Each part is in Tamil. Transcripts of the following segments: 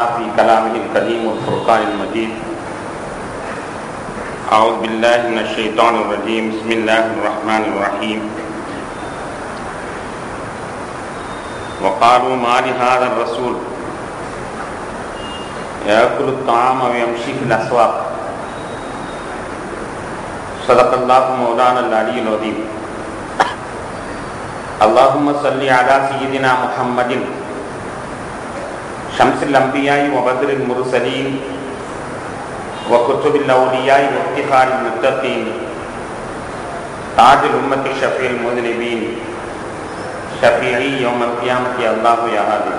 في كلامه القديم والفرقان المجيد أعوذ بالله من الشيطان الرجيم بسم الله الرحمن الرحيم وقالوا ما لهذا الرسول يأكل الطعام ويمشي في الأسواق صدق الله مولانا العلي العظيم اللهم صل على سيدنا محمد شمس الأنبياء وبدر المرسلين وكتب الأولياء وافتخار المتقين تاج الأمة شفيع المذنبين شفيعي يوم القيامة الله يا هادي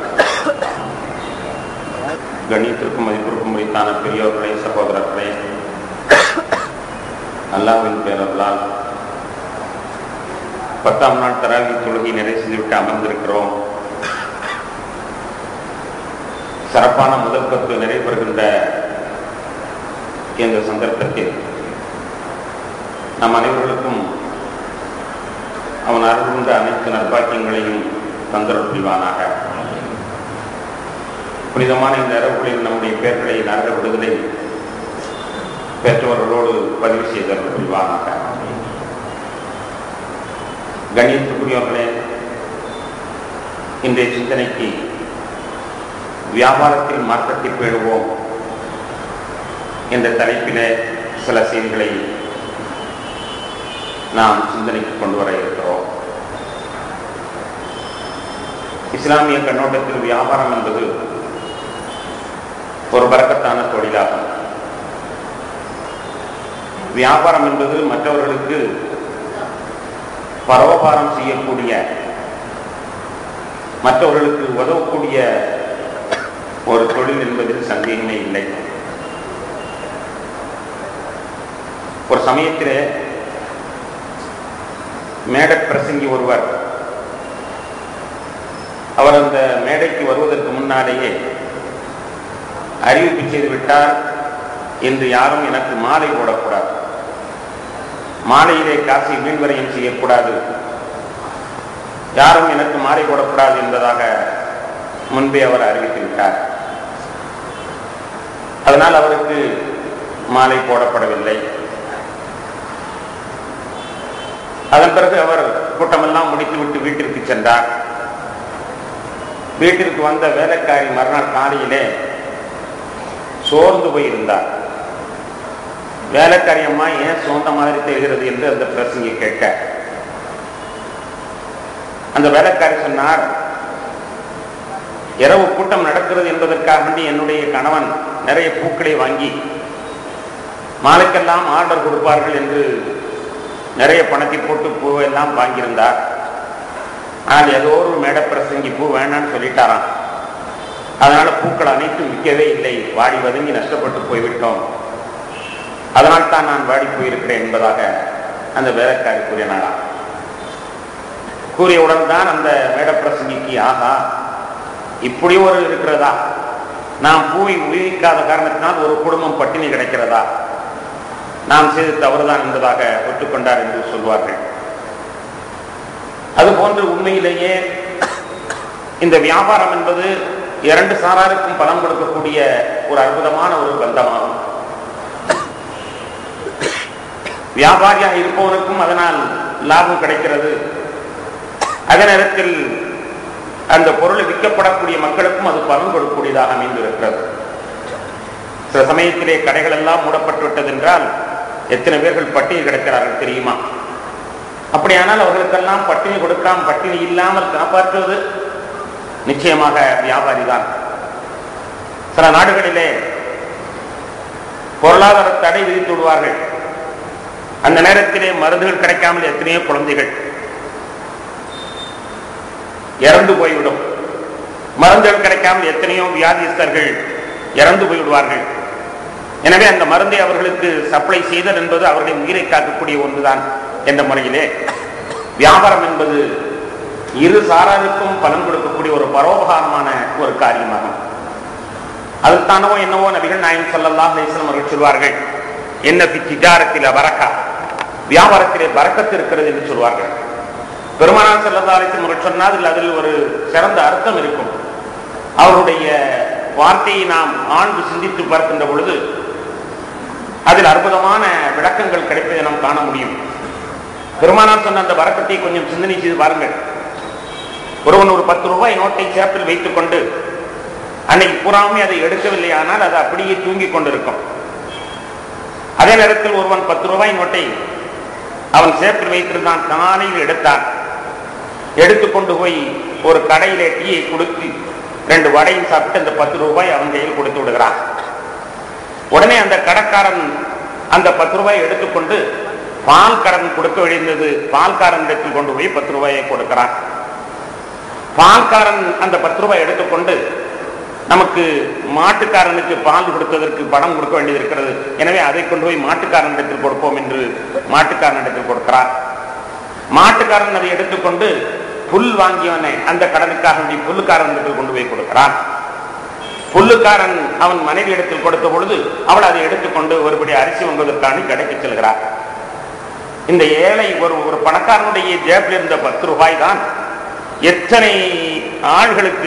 கணியத்திற்கும் மதிப்பிற்கும் முடித்தான பெரியோர்களே சகோதரர்களே அல்லாவின் பேரர்களால் பத்தாம் நாள் தராவி தொழுகை நிறைவு செய்துவிட்டு அமர்ந்திருக்கிறோம் சிறப்பான முதல் பத்து நிறைவேறுகின்ற இந்த சந்தர்ப்பத்தில் நம் அனைவர்களுக்கும் அவன் அருள்கின்ற அனைத்து நற்பாக்கியங்களையும் தந்தருள் புரிவானாக புனிதமான இந்த இரவுகளில் நம்முடைய பெயர்களை நரக விடுதலை பெற்றவர்களோடு பதிவு செய்தல் புரிவானாக கணியத்துக்குரியவர்களே இன்றைய சிந்தனைக்கு வியாபாரத்தில் மாற்றத்தை பேணுவோம் என்ற தலைப்பிலே சில செய்திகளை நாம் சிந்தனைக்கு கொண்டு வர இருக்கிறோம் இஸ்லாமிய கண்ணோட்டத்தில் வியாபாரம் என்பது ஒரு பறக்கத்தான தொழிலாகும் வியாபாரம் என்பது மற்றவர்களுக்கு பரோபாரம் செய்யக்கூடிய மற்றவர்களுக்கு உதவக்கூடிய ஒரு தொழில் என்பதில் சந்தேகமே இல்லை ஒரு சமயத்தில் மேட பிரசங்கி ஒருவர் அவர் அந்த மேடைக்கு வருவதற்கு முன்னாலேயே அறிவிப்பு செய்து விட்டார் என்று யாரும் எனக்கு மாலை போடக்கூடாது மாலையிலே காசை வீண்வரையும் செய்யக்கூடாது யாரும் எனக்கு மாலை போடக்கூடாது என்பதாக முன்பே அவர் அறிவித்து விட்டார் அதனால் அவருக்கு மாலை போடப்படவில்லை அதன் பிறகு அவர் கூட்டமெல்லாம் முடித்துவிட்டு வீட்டிற்கு சென்றார் வீட்டிற்கு வந்த வேலைக்காரி மறுநாள் காலையிலே சோர்ந்து போயிருந்தார் வேலைக்காரி அம்மா ஏன் சோர்ந்த மாதிரி தெரிகிறது என்று அந்த பிரசங்கி கேட்க அந்த வேலைக்காரி சொன்னார் இரவு கூட்டம் நடக்கிறது என்பதற்காக வேண்டி என்னுடைய கணவன் நிறைய பூக்களை வாங்கி மாலைக்கெல்லாம் ஆர்டர் கொடுப்பார்கள் என்று நிறைய பணத்தை போட்டு பூவெல்லாம் வாங்கியிருந்தார் ஆனால் ஏதோ ஒரு மேடை பிரசங்கி பூ வேணான்னு சொல்லிட்டாராம் அதனால பூக்கள் அனைத்தும் விற்கவே இல்லை வாடி வதங்கி நஷ்டப்பட்டு போய்விட்டோம் அதனால் தான் நான் வாடி போயிருக்கிறேன் என்பதாக அந்த வேலைக்காரி கூறினாராம் கூறியவுடன் தான் அந்த மேடப்பிரசங்கிக்கு ஆகா இப்படி ஒரு இருக்கிறதா நாம் பூவை உயிரிக்காத காரணத்தினால் ஒரு குடும்பம் பட்டினி கிடைக்கிறதா நாம் செய்து தவறுதான் என்பதாக ஒத்துக்கொண்டார் என்று சொல்வார்கள் அதுபோன்று உண்மையிலேயே இந்த வியாபாரம் என்பது இரண்டு சாராருக்கும் பலம் கொடுக்கக்கூடிய ஒரு அற்புதமான ஒரு பந்தமாகும் வியாபாரியாக இருப்பவனுக்கும் அதனால் லாபம் கிடைக்கிறது அதே நேரத்தில் அந்த பொருள் விற்கப்படக்கூடிய மக்களுக்கும் அது பலன் கொடுக்கக்கூடியதாக அமைந்திருக்கிறது சில சமயத்திலே கடைகள் எல்லாம் மூடப்பட்டு விட்டது என்றால் எத்தனை பேர்கள் பட்டினி கிடக்கிறார்கள் தெரியுமா அப்படியானால் அவர்களுக்கெல்லாம் பட்டினி கொடுக்காம பட்டினி இல்லாமல் காப்பாற்றுவது நிச்சயமாக வியாபாரி தான் சில நாடுகளிலே பொருளாதார தடை விதித்து விடுவார்கள் அந்த நேரத்திலே மருந்துகள் கிடைக்காமல் எத்தனையோ குழந்தைகள் இறந்து போய்விடும் மருந்துகள் கிடைக்காமல் எத்தனையோ வியாதிஸ்தர்கள் இறந்து போய்விடுவார்கள் எனவே அந்த மருந்தை அவர்களுக்கு சப்ளை செய்தல் என்பது அவர்களின் உயிரை காக்கக்கூடிய ஒன்றுதான் என்ற முறையிலே வியாபாரம் என்பது இரு சாராருக்கும் பலன் கொடுக்கக்கூடிய ஒரு பரோபகாரமான ஒரு காரியமாகும் அதுதானவோ என்னவோ நபிகள் நாயன் சொல்லல்லா அலிஸ்லாம் அவர்கள் சொல்வார்கள் என்ன திஜாரத்தில் வரக்கா வியாபாரத்திலே பறக்கத்து இருக்கிறது என்று சொல்வார்கள் பெருமானார் செல்லதா அலிஸ்லாம் அவர்கள் சொன்னால் அதில் ஒரு சிறந்த அர்த்தம் இருக்கும் அவருடைய வார்த்தையை நாம் ஆழ்ந்து சிந்தித்து பார்க்கின்ற பொழுது அதில் அற்புதமான விளக்கங்கள் கிடைப்பதை நாம் காண முடியும் பெருமானார் சொன்ன அந்த வரக்கத்தை கொஞ்சம் சிந்தனை செய்து பாருங்கள் ஒருவன் ஒரு பத்து ரூபாய் நோட்டை சேப்பில் வைத்துக் கொண்டு அன்னைக்கு பூராமே அதை எடுக்கவில்லை ஆனால் அது அப்படியே தூங்கிக் கொண்டிருக்கும் அதே நேரத்தில் ஒருவன் பத்து ரூபாய் நோட்டை அவன் சேப்பில் வைத்திருந்தான் காலையில் எடுத்தான் எடுத்துக்கொண்டு போய் ஒரு கடையிலே டீயை கொடுத்து ரெண்டு வடையும் சாப்பிட்டு அந்த பத்து ரூபாய் அவன் கையில் கொடுத்து விடுகிறான் உடனே அந்த கடைக்காரன் அந்த பத்து ரூபாய் எடுத்துக்கொண்டு பால்காரன் கொடுக்க வேண்டியது பால்காரன் இடத்தில் கொண்டு போய் பத்து ரூபாயை கொடுக்கிறான் பால்காரன் அந்த பத்து ரூபாய் எடுத்துக்கொண்டு நமக்கு மாட்டுக்காரனுக்கு பால் கொடுத்ததற்கு பணம் கொடுக்க வேண்டியது இருக்கிறது எனவே அதை கொண்டு போய் மாட்டுக்காரனிடத்தில் கொடுப்போம் என்று மாட்டுக்காரனிடத்தில் கொடுக்கிறார் மாட்டுக்காரன் அதை எடுத்துக்கொண்டு புல் வாங்கியவனை அந்த கடனுக்காக வேண்டி புல்லுக்காரனிடத்தில் கொண்டு போய் கொடுக்கிறான் புல்லுக்காரன் அவன் மனைவி இடத்தில் கொடுத்த பொழுது அவள் அதை எடுத்துக்கொண்டு ஒருபடி அரிசி வாங்குவதற்கான கடைக்கு செல்கிறார் இந்த ஏழை ஒரு ஒரு பணக்காரனுடைய ஜேபில் இருந்த பத்து ரூபாய் தான் எத்தனை ஆள்களுக்கு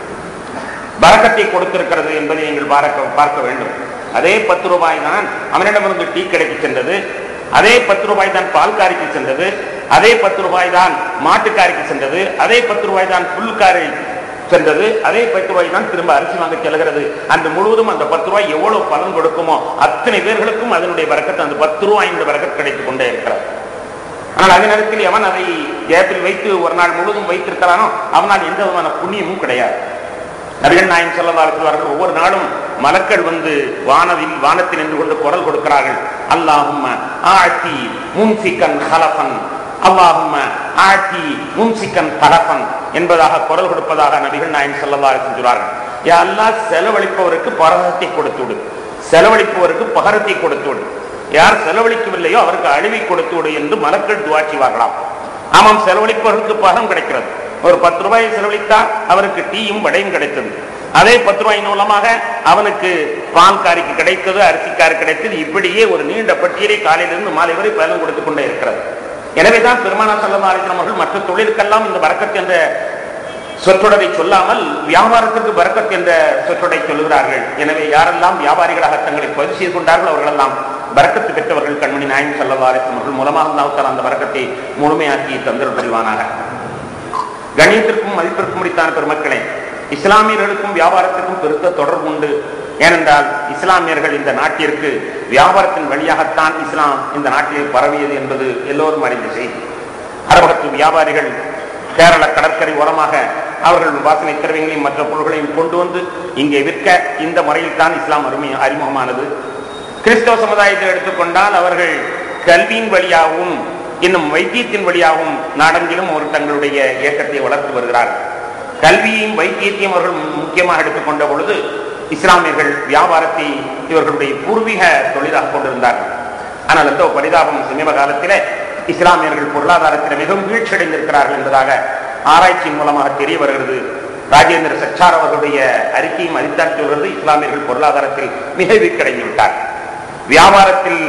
பறக்கத்தை கொடுத்திருக்கிறது என்பதை நீங்கள் பார்க்க பார்க்க வேண்டும் அதே பத்து ரூபாய் தான் அவனிடமிருந்து டீ கடைக்கு சென்றது அதே பத்து ரூபாய் தான் பால்காரிக்கு சென்றது அதே பத்து ரூபாய் தான் மாட்டுக்காரிக்கு சென்றது அதே பத்து ரூபாய் தான் புல்காரி சென்றது அதே பத்து ரூபாய் தான் திரும்ப அரிசி வாங்க செல்கிறது அன்று முழுவதும் அந்த பத்து ரூபாய் எவ்வளவு பலன் கொடுக்குமோ அத்தனை பேர்களுக்கும் அதனுடைய பறக்கத்து அந்த பத்து ரூபாயின் பறக்கத்து கிடைத்துக் கொண்டே இருக்கிறது ஆனால் அதே நேரத்தில் எவன் அதை ஜெயத்தில் வைத்து ஒரு நாள் முழுவதும் வைத்திருக்கிறானோ அவனால் எந்த விதமான புண்ணியமும் கிடையாது நபிகள் நாயம் செல்லதார்கள் ஒவ்வொரு நாளும் மலக்கள் வந்து வானவில் வானத்தில் நின்று கொண்டு குரல் கொடுக்கிறார்கள் அல்லாஹும் ஆட்டி மும்சிக்கன் ஹலஃபன் அல்லாஹும் ஆட்டி மும்சிக்கன் தலஃபன் என்பதாக குரல் கொடுப்பதாக நபிகள் நாயம் செல்லதார்கள் சொல்கிறார்கள் யா அல்லாஹ் செலவழிப்பவருக்கு பரதத்தை கொடுத்து விடு செலவழிப்பவருக்கு பகரத்தை கொடுத்து விடு யார் செலவழிக்கவில்லையோ அவருக்கு அழிவை கொடுத்து விடு என்று மலக்கள் துவா செய்வார்களாம் ஆமாம் செலவழிப்பவர்களுக்கு பகரம் கிடைக்கிறது ஒரு பத்து ரூபாயை செலவழித்தால் அவருக்கு டீயும் வடையும் கிடைத்தது அதே பத்து ரூபாய் மூலமாக அவனுக்கு பால்காரிக்கு கிடைத்தது அரிசிக்காரு கிடைத்தது இப்படியே ஒரு நீண்ட பட்டியலை காலையிலிருந்து மாலை வரை பலன் கொடுத்துக் கொண்டே இருக்கிறது எனவேதான் பெருமானா சல்லா அலிஸ்லாம் அவர்கள் மற்ற தொழிலுக்கெல்லாம் இந்த வரக்கத் என்ற சொற்றொடரை சொல்லாமல் வியாபாரத்திற்கு பரக்கத் என்ற சொற்றொடை சொல்லுகிறார்கள் எனவே யாரெல்லாம் வியாபாரிகளாக தங்களை பதிவு செய்து கொண்டார்கள் அவர்களெல்லாம் பரக்கத்து பெற்றவர்கள் கண்மணி நாயம் சல்லா அலிஸ்லாம் அவர்கள் மூலமாக தான் அந்த வரக்கத்தை முழுமையாக்கி தந்திர புரிவானாக கணியத்திற்கும் மதிப்பிற்கும் முடித்தான பெருமக்களே இஸ்லாமியர்களுக்கும் வியாபாரத்திற்கும் பெருத்த தொடர்பு உண்டு ஏனென்றால் இஸ்லாமியர்கள் இந்த நாட்டிற்கு வியாபாரத்தின் வழியாகத்தான் இஸ்லாம் இந்த நாட்டில் பரவியது என்பது எல்லோரும் அறிந்த செய்தி அரபகத்து வியாபாரிகள் கேரள கடற்கரை ஓரமாக அவர்கள் வாசனை திரவியங்களையும் மற்ற பொருள்களையும் கொண்டு வந்து இங்கே விற்க இந்த முறையில் தான் இஸ்லாம் அருமை அறிமுகமானது கிறிஸ்தவ சமுதாயத்தை எடுத்துக்கொண்டால் அவர்கள் கல்வியின் வழியாகவும் இன்னும் வைத்தியத்தின் வழியாகவும் நாடெங்கிலும் ஒரு தங்களுடைய இயக்கத்தை வளர்த்து வருகிறார்கள் கல்வியையும் வைத்தியத்தையும் அவர்கள் முக்கியமாக எடுத்துக்கொண்ட பொழுது இஸ்லாமியர்கள் வியாபாரத்தை இவர்களுடைய பூர்வீக தொழிலாக கொண்டிருந்தார்கள் ஆனால் அந்த பரிதாபம் சமீப காலத்தில் இஸ்லாமியர்கள் பொருளாதாரத்தில் மிகவும் வீழ்ச்சியடைந்திருக்கிறார்கள் என்பதாக ஆராய்ச்சியின் மூலமாக தெரிய வருகிறது ராஜேந்திர சச்சார் அவர்களுடைய அறிக்கையும் அளித்தான் சொல்கிறது இஸ்லாமியர்கள் பொருளாதாரத்தில் மிக வீழ்ச்சியடைந்து விட்டார் வியாபாரத்தில்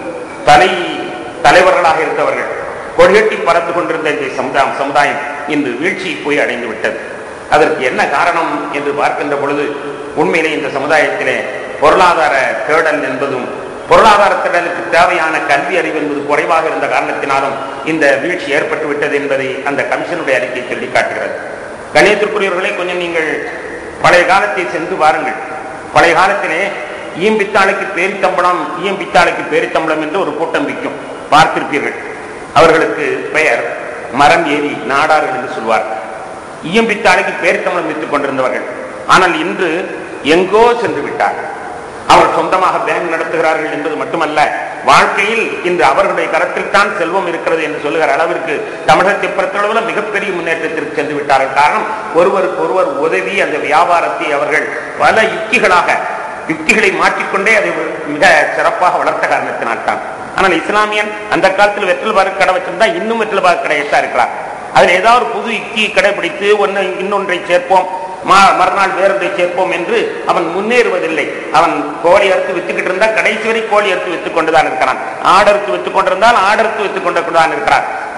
தலை தலைவர்களாக இருந்தவர்கள் கொடிகட்டி பறந்து கொண்டிருந்த இந்த சமுதாயம் சமுதாயம் இன்று வீழ்ச்சியை போய் அடைந்து விட்டது அதற்கு என்ன காரணம் என்று பார்க்கின்ற பொழுது உண்மையிலே இந்த சமுதாயத்திலே பொருளாதார தேடல் என்பதும் பொருளாதார தேடலுக்கு தேவையான கல்வி அறிவு என்பது குறைவாக இருந்த காரணத்தினாலும் இந்த வீழ்ச்சி ஏற்பட்டு விட்டது என்பதை அந்த கமிஷனுடைய அறிக்கை சொல்லி காட்டுகிறது கணியத்திற்குரியவர்களே கொஞ்சம் நீங்கள் பழைய காலத்தை சென்று வாருங்கள் பழைய காலத்திலே ஈம்பித்தாளுக்கு பேரித்தம்பளம் ஈம்பித்தாளுக்கு பேரித்தம்பளம் என்று ஒரு கூட்டம் விற்கும் பார்த்திருப்பீர்கள் அவர்களுக்கு பெயர் மரம் ஏறி நாடார்கள் என்று சொல்வார் ஈயம்பித்தாளுக்கு பேரித்தம்பளம் விற்றுக் கொண்டிருந்தவர்கள் ஆனால் இன்று எங்கோ சென்று விட்டார்கள் அவர் சொந்தமாக பேங்க் நடத்துகிறார்கள் என்பது மட்டுமல்ல வாழ்க்கையில் இன்று அவர்களுடைய கரத்தில் தான் செல்வம் இருக்கிறது என்று சொல்லுகிற அளவிற்கு தமிழகத்தை பொறுத்தளவில் மிகப்பெரிய முன்னேற்றத்திற்கு சென்று விட்டார்கள் காரணம் ஒருவருக்கு ஒருவர் உதவி அந்த வியாபாரத்தை அவர்கள் பல யுக்திகளாக யுக்திகளை மாற்றிக்கொண்டே அதை மிக சிறப்பாக வளர்த்த காரணத்தினால் தான் ஆனால் இஸ்லாமியன் அந்த காலத்தில் வெற்றில் பாரு கடை வச்சிருந்தா இன்னும் வெற்றில் பாரு கடையத்தான் இருக்கிறார் அதில் ஏதாவது ஒரு புது யுக்தியை கடைபிடித்து ஒன்று இன்னொன்றை சேர்ப்போம் மறுநாள் வேறொன்றை சேர்ப்போம் என்று அவன் முன்னேறுவதில்லை அவன் கோழி அறுத்து வித்துக்கிட்டு இருந்தால் கடைசி வரை கோழி அறுத்து வித்துக் கொண்டுதான் இருக்கிறான் ஆடறுத்து வித்துக் கொண்டிருந்தால் ஆடறுத்து வித்துக் கொண்டு தான் இருக்கிறான்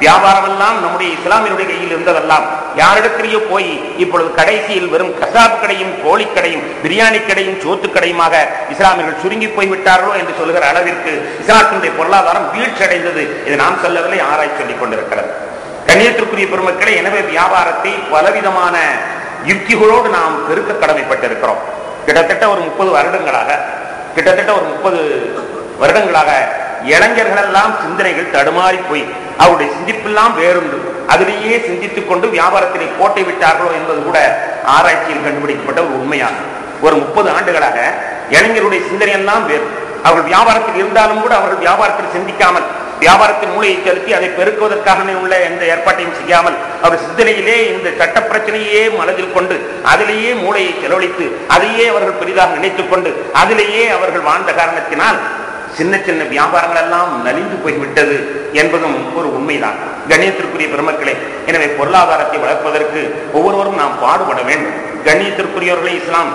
வியாபாரம் எல்லாம் நம்முடைய இஸ்லாமியருடைய கையில் இருந்ததெல்லாம் யாரிடத்திலேயோ போய் இப்பொழுது கடைசியில் வெறும் கசாப் கடையும் கோழி கடையும் பிரியாணி கடையும் சோத்து கடையுமாக இஸ்லாமியர்கள் சுருங்கி போய் விட்டார்களோ என்று சொல்லுகிற அளவிற்கு இஸ்லாத்தினுடைய பொருளாதாரம் வீழ்ச்சி அடைந்தது இது நாம் சொல்லவில்லை ஆராய்ச்சி சொல்லிக் கொண்டிருக்கிறது கண்ணியத்திற்குரிய பெருமக்களை எனவே வியாபாரத்தை பலவிதமான யுக்திகளோடு நாம் பெருக்க கடமைப்பட்டிருக்கிறோம் கிட்டத்தட்ட ஒரு முப்பது வருடங்களாக கிட்டத்தட்ட ஒரு முப்பது வருடங்களாக இளைஞர்கள் எல்லாம் சிந்தனைகள் தடுமாறி போய் அவருடைய சிந்திப்பெல்லாம் வேறுண்டு அதிலேயே சிந்தித்துக் கொண்டு வியாபாரத்திலே கோட்டை விட்டார்களோ என்பது கூட ஆராய்ச்சியில் கண்டுபிடிக்கப்பட்ட ஒரு உண்மையாகும் ஒரு முப்பது ஆண்டுகளாக இளைஞருடைய சிந்தனை எல்லாம் வேறு அவர்கள் வியாபாரத்தில் இருந்தாலும் கூட அவர்கள் வியாபாரத்தில் சிந்திக்காமல் வியாபாரத்தின் மூளையை செலுத்தி அதை பெருக்குவதற்காக உள்ள எந்த ஏற்பாட்டையும் செய்யாமல் அவர் சிந்தனையிலே இந்த சட்ட பிரச்சனையே மனதில் கொண்டு அதிலேயே மூளையை செலவழித்து அதையே அவர்கள் பெரிதாக நினைத்துக் கொண்டு அதிலேயே அவர்கள் வாழ்ந்த காரணத்தினால் சின்ன சின்ன வியாபாரங்கள் எல்லாம் நலிந்து போய்விட்டது என்பதும் ஒரு உண்மைதான் கண்ணியத்திற்குரிய பெருமக்களே எனவே பொருளாதாரத்தை வளர்ப்பதற்கு ஒவ்வொருவரும் நாம் பாடுபட வேண்டும் கண்ணியத்திற்குரியவர்களே இஸ்லாம்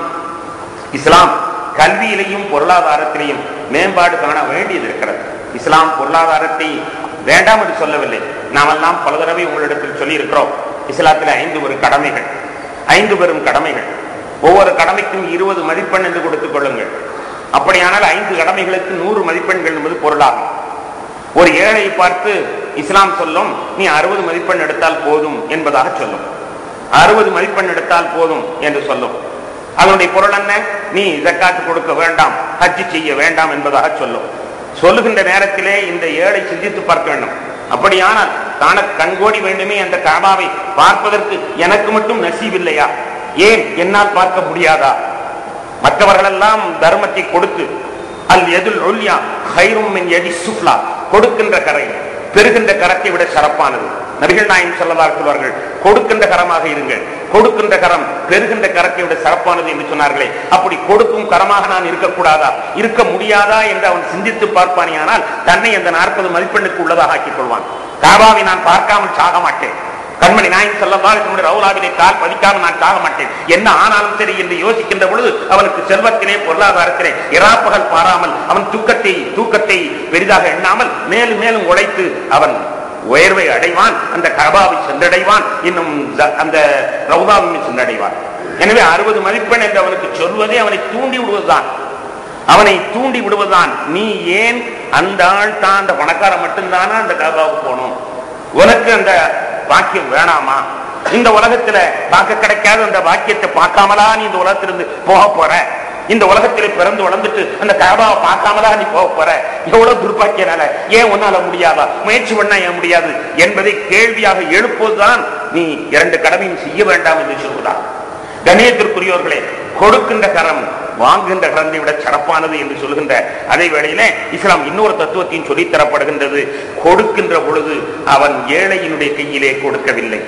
இஸ்லாம் கல்வியிலையும் பொருளாதாரத்திலையும் மேம்பாடு காண வேண்டியது இருக்கிறது இஸ்லாம் பொருளாதாரத்தை வேண்டாம் என்று சொல்லவில்லை நாமெல்லாம் பல தடவை உங்களிடத்தில் சொல்லி இருக்கிறோம் இஸ்லாத்தில் ஐந்து ஒரு கடமைகள் ஐந்து பெரும் கடமைகள் ஒவ்வொரு கடமைக்கும் இருபது மதிப்பெண் என்று கொடுத்துக் கொள்ளுங்கள் அப்படியானால் ஐந்து கடமைகளுக்கு நூறு மதிப்பெண்கள் என்பது பொருளாகும் ஒரு ஏழையை பார்த்து இஸ்லாம் சொல்லும் நீ அறுபது மதிப்பெண் எடுத்தால் போதும் என்பதாக சொல்லும் அறுபது மதிப்பெண் எடுத்தால் போதும் என்று சொல்லும் அதனுடைய பொருள் என்ன நீ ஜக்காத்து கொடுக்க வேண்டாம் ஹஜ்ஜி செய்ய வேண்டாம் என்பதாக சொல்லும் சொல்லுகின்ற நேரத்திலே இந்த ஏழை சிந்தித்து பார்க்க வேண்டும் அப்படியானால் தான கண்கோடி வேண்டுமே அந்த காபாவை பார்ப்பதற்கு எனக்கு மட்டும் நசீவில்லையா ஏன் என்னால் பார்க்க முடியாதா மற்றவர்களெல்லாம் தர்மத்தை கொடுத்து அல் எதுல் ஒல்யா ஹைரும் மின் எதி சுப்லா கொடுக்கின்ற கரை பெறுகின்ற கரத்தை விட சிறப்பானது நபிகள் நாயம் சொல்லதாக சொல்வார்கள் கொடுக்கின்ற கரமாக இருங்கள் கொடுக்கின்ற கரம் பெறுகின்ற கரத்தை விட சிறப்பானது என்று சொன்னார்களே அப்படி கொடுக்கும் கரமாக நான் இருக்கக்கூடாதா இருக்க முடியாதா என்று அவன் சிந்தித்து பார்ப்பானேயானால் தன்னை அந்த நாற்பது மதிப்பெண்ணுக்கு உள்ளதாக ஆக்கிக் கொள்வான் காபாவை நான் பார்க்காமல் சாக மாட்டேன் கண்மணி நாயன் சொல்லவால் என்னுடைய ரவுலாவிலே கால் பதிக்காமல் நான் சாக மாட்டேன் என்ன ஆனாலும் சரி என்று யோசிக்கின்ற பொழுது அவனுக்கு செல்வத்திலே பொருளாதாரத்திலே இராப்பகல் பாராமல் அவன் தூக்கத்தை தூக்கத்தை பெரிதாக எண்ணாமல் மேலும் மேலும் உழைத்து அவன் உயர்வை அடைவான் அந்த கபாவை சென்றடைவான் இன்னும் ஜ- அந்த ரவுதாவை சென்றடைவான் எனவே அறுபது மதிப்பெண் என்று அவனுக்கு சொல்வதே அவனை தூண்டி விடுவதுதான் அவனை தூண்டி விடுவதுதான் நீ ஏன் அந்த ஆள் தான் அந்த பணக்காரன் மட்டும்தானா அந்த கபாவுக்கு போகணும் உனக்கு அந்த பாக்கியம் வேணாமா இந்த உலகத்துல பார்க்க கிடைக்காத அந்த பாக்கியத்தை பார்க்காமலா நீ இந்த உலகத்திலிருந்து போக போற இந்த உலகத்திலே பிறந்து வளர்ந்துட்டு அந்த காபாவை பார்க்காமலா நீ போக போற எவ்வளவு துர்பாக்கியனால ஏன் உன்னால முடியாதா முயற்சி பண்ணா ஏன் முடியாது என்பதை கேள்வியாக எழுப்புவதுதான் நீ இரண்டு கடமையும் செய்ய வேண்டாம் என்று சொல்கிறார் கணியத்திற்குரியவர்களே கொடுக்கின்ற கரம் வாங்குகின்ற கரத்தை விட சிறப்பானது என்று சொல்கின்ற அதே வேளையிலே இஸ்லாம் இன்னொரு தத்துவத்தையும் சொல்லித் தரப்படுகின்றது கொடுக்கின்ற பொழுது அவன் ஏழையினுடைய கையிலே கொடுக்கவில்லை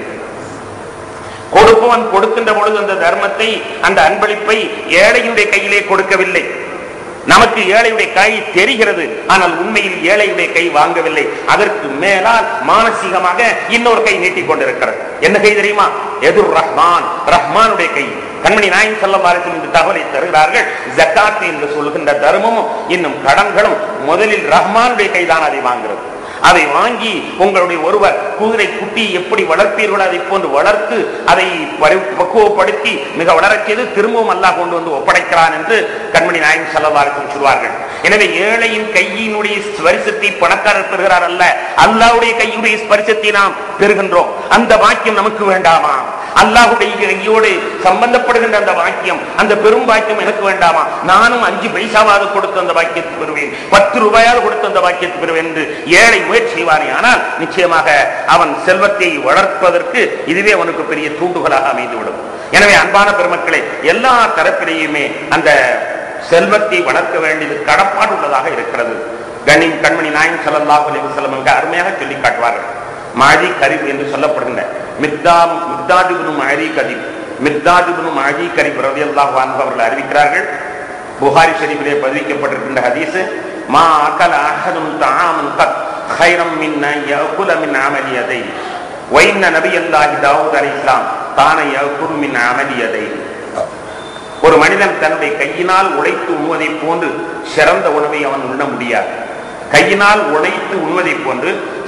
கொடுப்பவன் கொடுக்கின்ற பொழுது அந்த தர்மத்தை அந்த அன்பளிப்பை ஏழையினுடைய கையிலே கொடுக்கவில்லை நமக்கு ஏழையுடைய கை தெரிகிறது ஆனால் உண்மையில் ஏழையுடைய கை வாங்கவில்லை அதற்கு மேலால் மானசீகமாக இன்னொரு கை நீட்டிக் கொண்டிருக்கிறது என்ன கை தெரியுமா எதுர் ரஹ்மான் ரஹ்மானுடைய கை கண்மணி நாயன் செல்லவாரத்தில் இந்த தகவலை தருகிறார்கள் ஜக்காத்து என்று சொல்கின்ற தர்மமும் இன்னும் கடன்களும் முதலில் ரஹ்மானுடைய கைதான் அதை வாங்குறது அதை வாங்கி உங்களுடைய ஒருவர் குதிரை குட்டி எப்படி வளர்ப்பீர்களோ அதை போன்று வளர்த்து அதை பரி- பக்குவப்படுத்தி மிக வளரச் செய்து திரும்பவும் அல்லாஹ் கொண்டு வந்து ஒப்படைக்கிறான் என்று கண்மணி நாயகம் செல்லவாருக்கும் சொல்வார்கள் எனவே ஏழையின் கையினுடைய ஸ்பரிசத்தை பணக்காரர் பெறுகிறார் அல்ல அல்லாஹ்வுடைய கையுடைய ஸ்பரிசத்தை நாம் பெறுகின்றோம் அந்த வாக்கியம் நமக்கு வேண்டாமா அல்லாஹுடைய கையோடு சம்பந்தப்படுகின்ற அந்த வாக்கியம் அந்த பெரும் வாக்கியம் எனக்கு வேண்டாமா நானும் அஞ்சு பைசாவாவது கொடுத்து அந்த வாக்கியத்தை பெறுவேன் பத்து ரூபாயாவது கொடுத்து அந்த வாக்கியத்தை பெறுவேன் என்று ஏழை முயற்சி செய்வானே ஆனால் நிச்சயமாக அவன் செல்வத்தை வளர்ப்பதற்கு இதுவே அவனுக்கு பெரிய தூண்டுகோலாக அமைந்துவிடும் எனவே அன்பான பெருமக்களே எல்லா தரப்பிலேயுமே அந்த செல்வத்தை வளர்க்க வேண்டியது கடப்பாடு உள்ளதாக இருக்கிறது கனி கண்மணி நாயன் ஸல்லல்லாஹு அலைஹி வஸல்லம் மிக அருமையாக சொல்லி காட்டுவார்கள் மாழி கரிப் என்று சொல்லப்படுகின்ற மிர்தாம் மிர்தாதிபுனு மாழி கரிப் மிர்தாதிபுனு மாழி கரிப் ரலியல்லாஹு அன்ஹு அவர்கள் அறிவிக்கிறார்கள் புகாரி ஷரீஃபிலே பதிவிக்கப்பட்டிருக்கின்ற ஹதீஸ் மா அகல அஹதும் தஆமன் கத் خيرا من أن يأكل من عمل يديه وإن نبي الله داود عليه السلام كان يأكل من عمل يديه ஒரு மனிதன் தன்னுடைய கையினால் உழைத்து உண்வதை போன்று சிறந்த உணவை அவன் உண்ண முடியாது கையினால் உழைத்து உண்வதை போன்று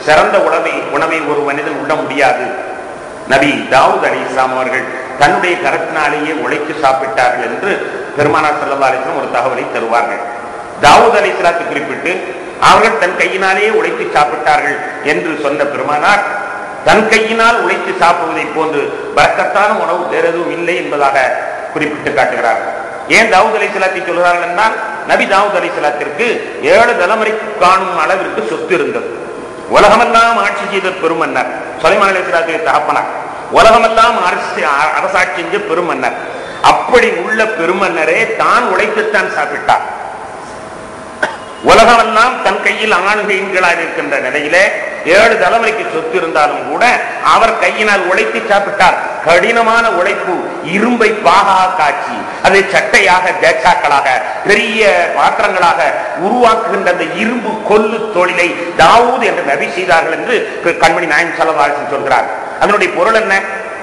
சிறந்த உணவை உணவை ஒரு மனிதன் உண்ண முடியாது நபி தாவூத் அலி இஸ்லாம் அவர்கள் தன்னுடைய கரத்தினாலேயே உழைத்து சாப்பிட்டார்கள் என்று பெருமானார் சல்லா அலிஸ்லாம் ஒரு தகவலை தருவார்கள் தாவூத் அலி இஸ்லாத்தை குறிப்பிட்டு அவர்கள் தன் கையினாலேயே உழைத்து சாப்பிட்டார்கள் என்று சொன்ன பெருமானார் தன் கையினால் உழைத்து சாப்பிடுவதை போன்று பறக்கத்தான உணவு வேற எதுவும் இல்லை என்பதாக குறிப்பிட்டு காட்டுகிறார்கள் ஏன் தாவூத் அலி சலாத்தை சொல்கிறார்கள் என்றால் நபி தாவூத் அலி சலாத்திற்கு ஏழு தலைமுறைக்கு காணும் அளவிற்கு சொத்து இருந்தது உலகமெல்லாம் ஆட்சி செய்த பெருமன்னர் சொலைமான் அலி சலாத்துடைய தகப்பனார் உலகமெல்லாம் அரசு அரசாட்சி செஞ்ச பெருமன்னர் அப்படி உள்ள பெருமன்னரே தான் உழைத்துத்தான் சாப்பிட்டார் உலகமெல்லாம் தன் கையில் ஆணுகைகளாக இருக்கின்ற நிலையிலே ஏழு தலைமுறைக்கு சொத்து இருந்தாலும் கூட அவர் கையினால் உழைத்து சாப்பிட்டார் கடினமான உழைப்பு இரும்பை பாகாக காட்சி அதை சட்டையாக தேச்சாக்களாக பெரிய பாத்திரங்களாக உருவாக்குகின்ற அந்த இரும்பு கொல்லு தொழிலை தாவூத் என்று நபி செய்தார்கள் என்று கண்மணி நாயன் செலவாசன் சொல்கிறார் அதனுடைய பொருள் என்ன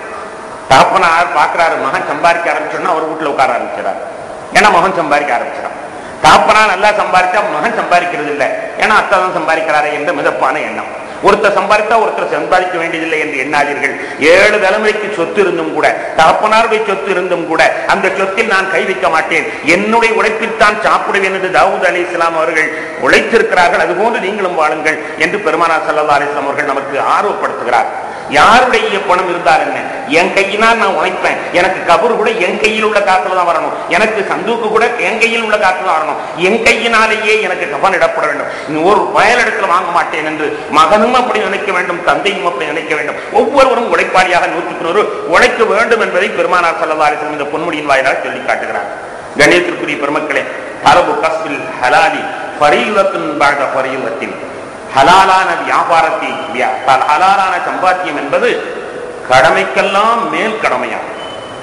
தகப்பனார் பார்க்கிறாரு மகன் சம்பாதிக்க ஆரம்பிச்சோன்னா அவர் வீட்டுல உட்கார ஆரம்பிச்சிடார் ஏன்னா மகன் சம்பாதிக்க ஆரம்பிச்சிடான் தாப்பனா நல்லா சம்பாதிச்சா மகன் சம்பாதிக்கிறது இல்லை ஏன்னா அத்தா தான் சம்பாதிக்கிறாரே என்ற மிதப்பான எண்ணம் ஒருத்தர் சம்பாதித்தா ஒருத்தர் சம்பாதிக்க வேண்டியதில்லை என்று எண்ணாதீர்கள் ஏழு தலைமுறைக்கு சொத்து இருந்தும் கூட தகப்பனாருடைய சொத்து இருந்தும் கூட அந்த சொத்தில் நான் கை வைக்க மாட்டேன் என்னுடைய உழைப்பில் தான் சாப்பிடுவேன் என்று தாவூத் அலி இஸ்லாம் அவர்கள் உழைத்திருக்கிறார்கள் அதுபோன்று நீங்களும் வாழுங்கள் என்று பெருமானா சல்லா அலிஸ்லாம் அவர்கள் நமக்கு ஆர்வப்படுத்துகிறார் யாருடைய பணம் இருந்தால் என்ன என் கையினால் நான் உழைப்பேன் எனக்கு கபர் கூட என் கையில் உள்ள காத்துல தான் வரணும் எனக்கு சந்தூக்கு கூட என் கையில் உள்ள காத்துல தான் வரணும் என் கையினாலேயே எனக்கு கபன் இடப்பட வேண்டும் இன்னும் ஒரு வயலிடத்துல வாங்க மாட்டேன் என்று மகனும் அப்படி நினைக்க வேண்டும் தந்தையும் அப்படி நினைக்க வேண்டும் ஒவ்வொருவரும் உழைப்பாளியாக நூற்றுக்கு நூறு உழைக்க வேண்டும் என்பதை பெருமானார் சல்லதாரிசம் இந்த பொன்முடியின் வாயிலாக சொல்லி காட்டுகிறார் கணேசத்திற்குரிய பெருமக்களே தரபு கஸ்பில் ஹலாலி ஃபரீலத்தின் வாழ்ந்த ஃபரீலத்தின் ஹலாலான வியாபாரத்தை ஹலாலான சம்பாத்தியம் என்பது கடமைக்கெல்லாம் மேல் கடமையாகும்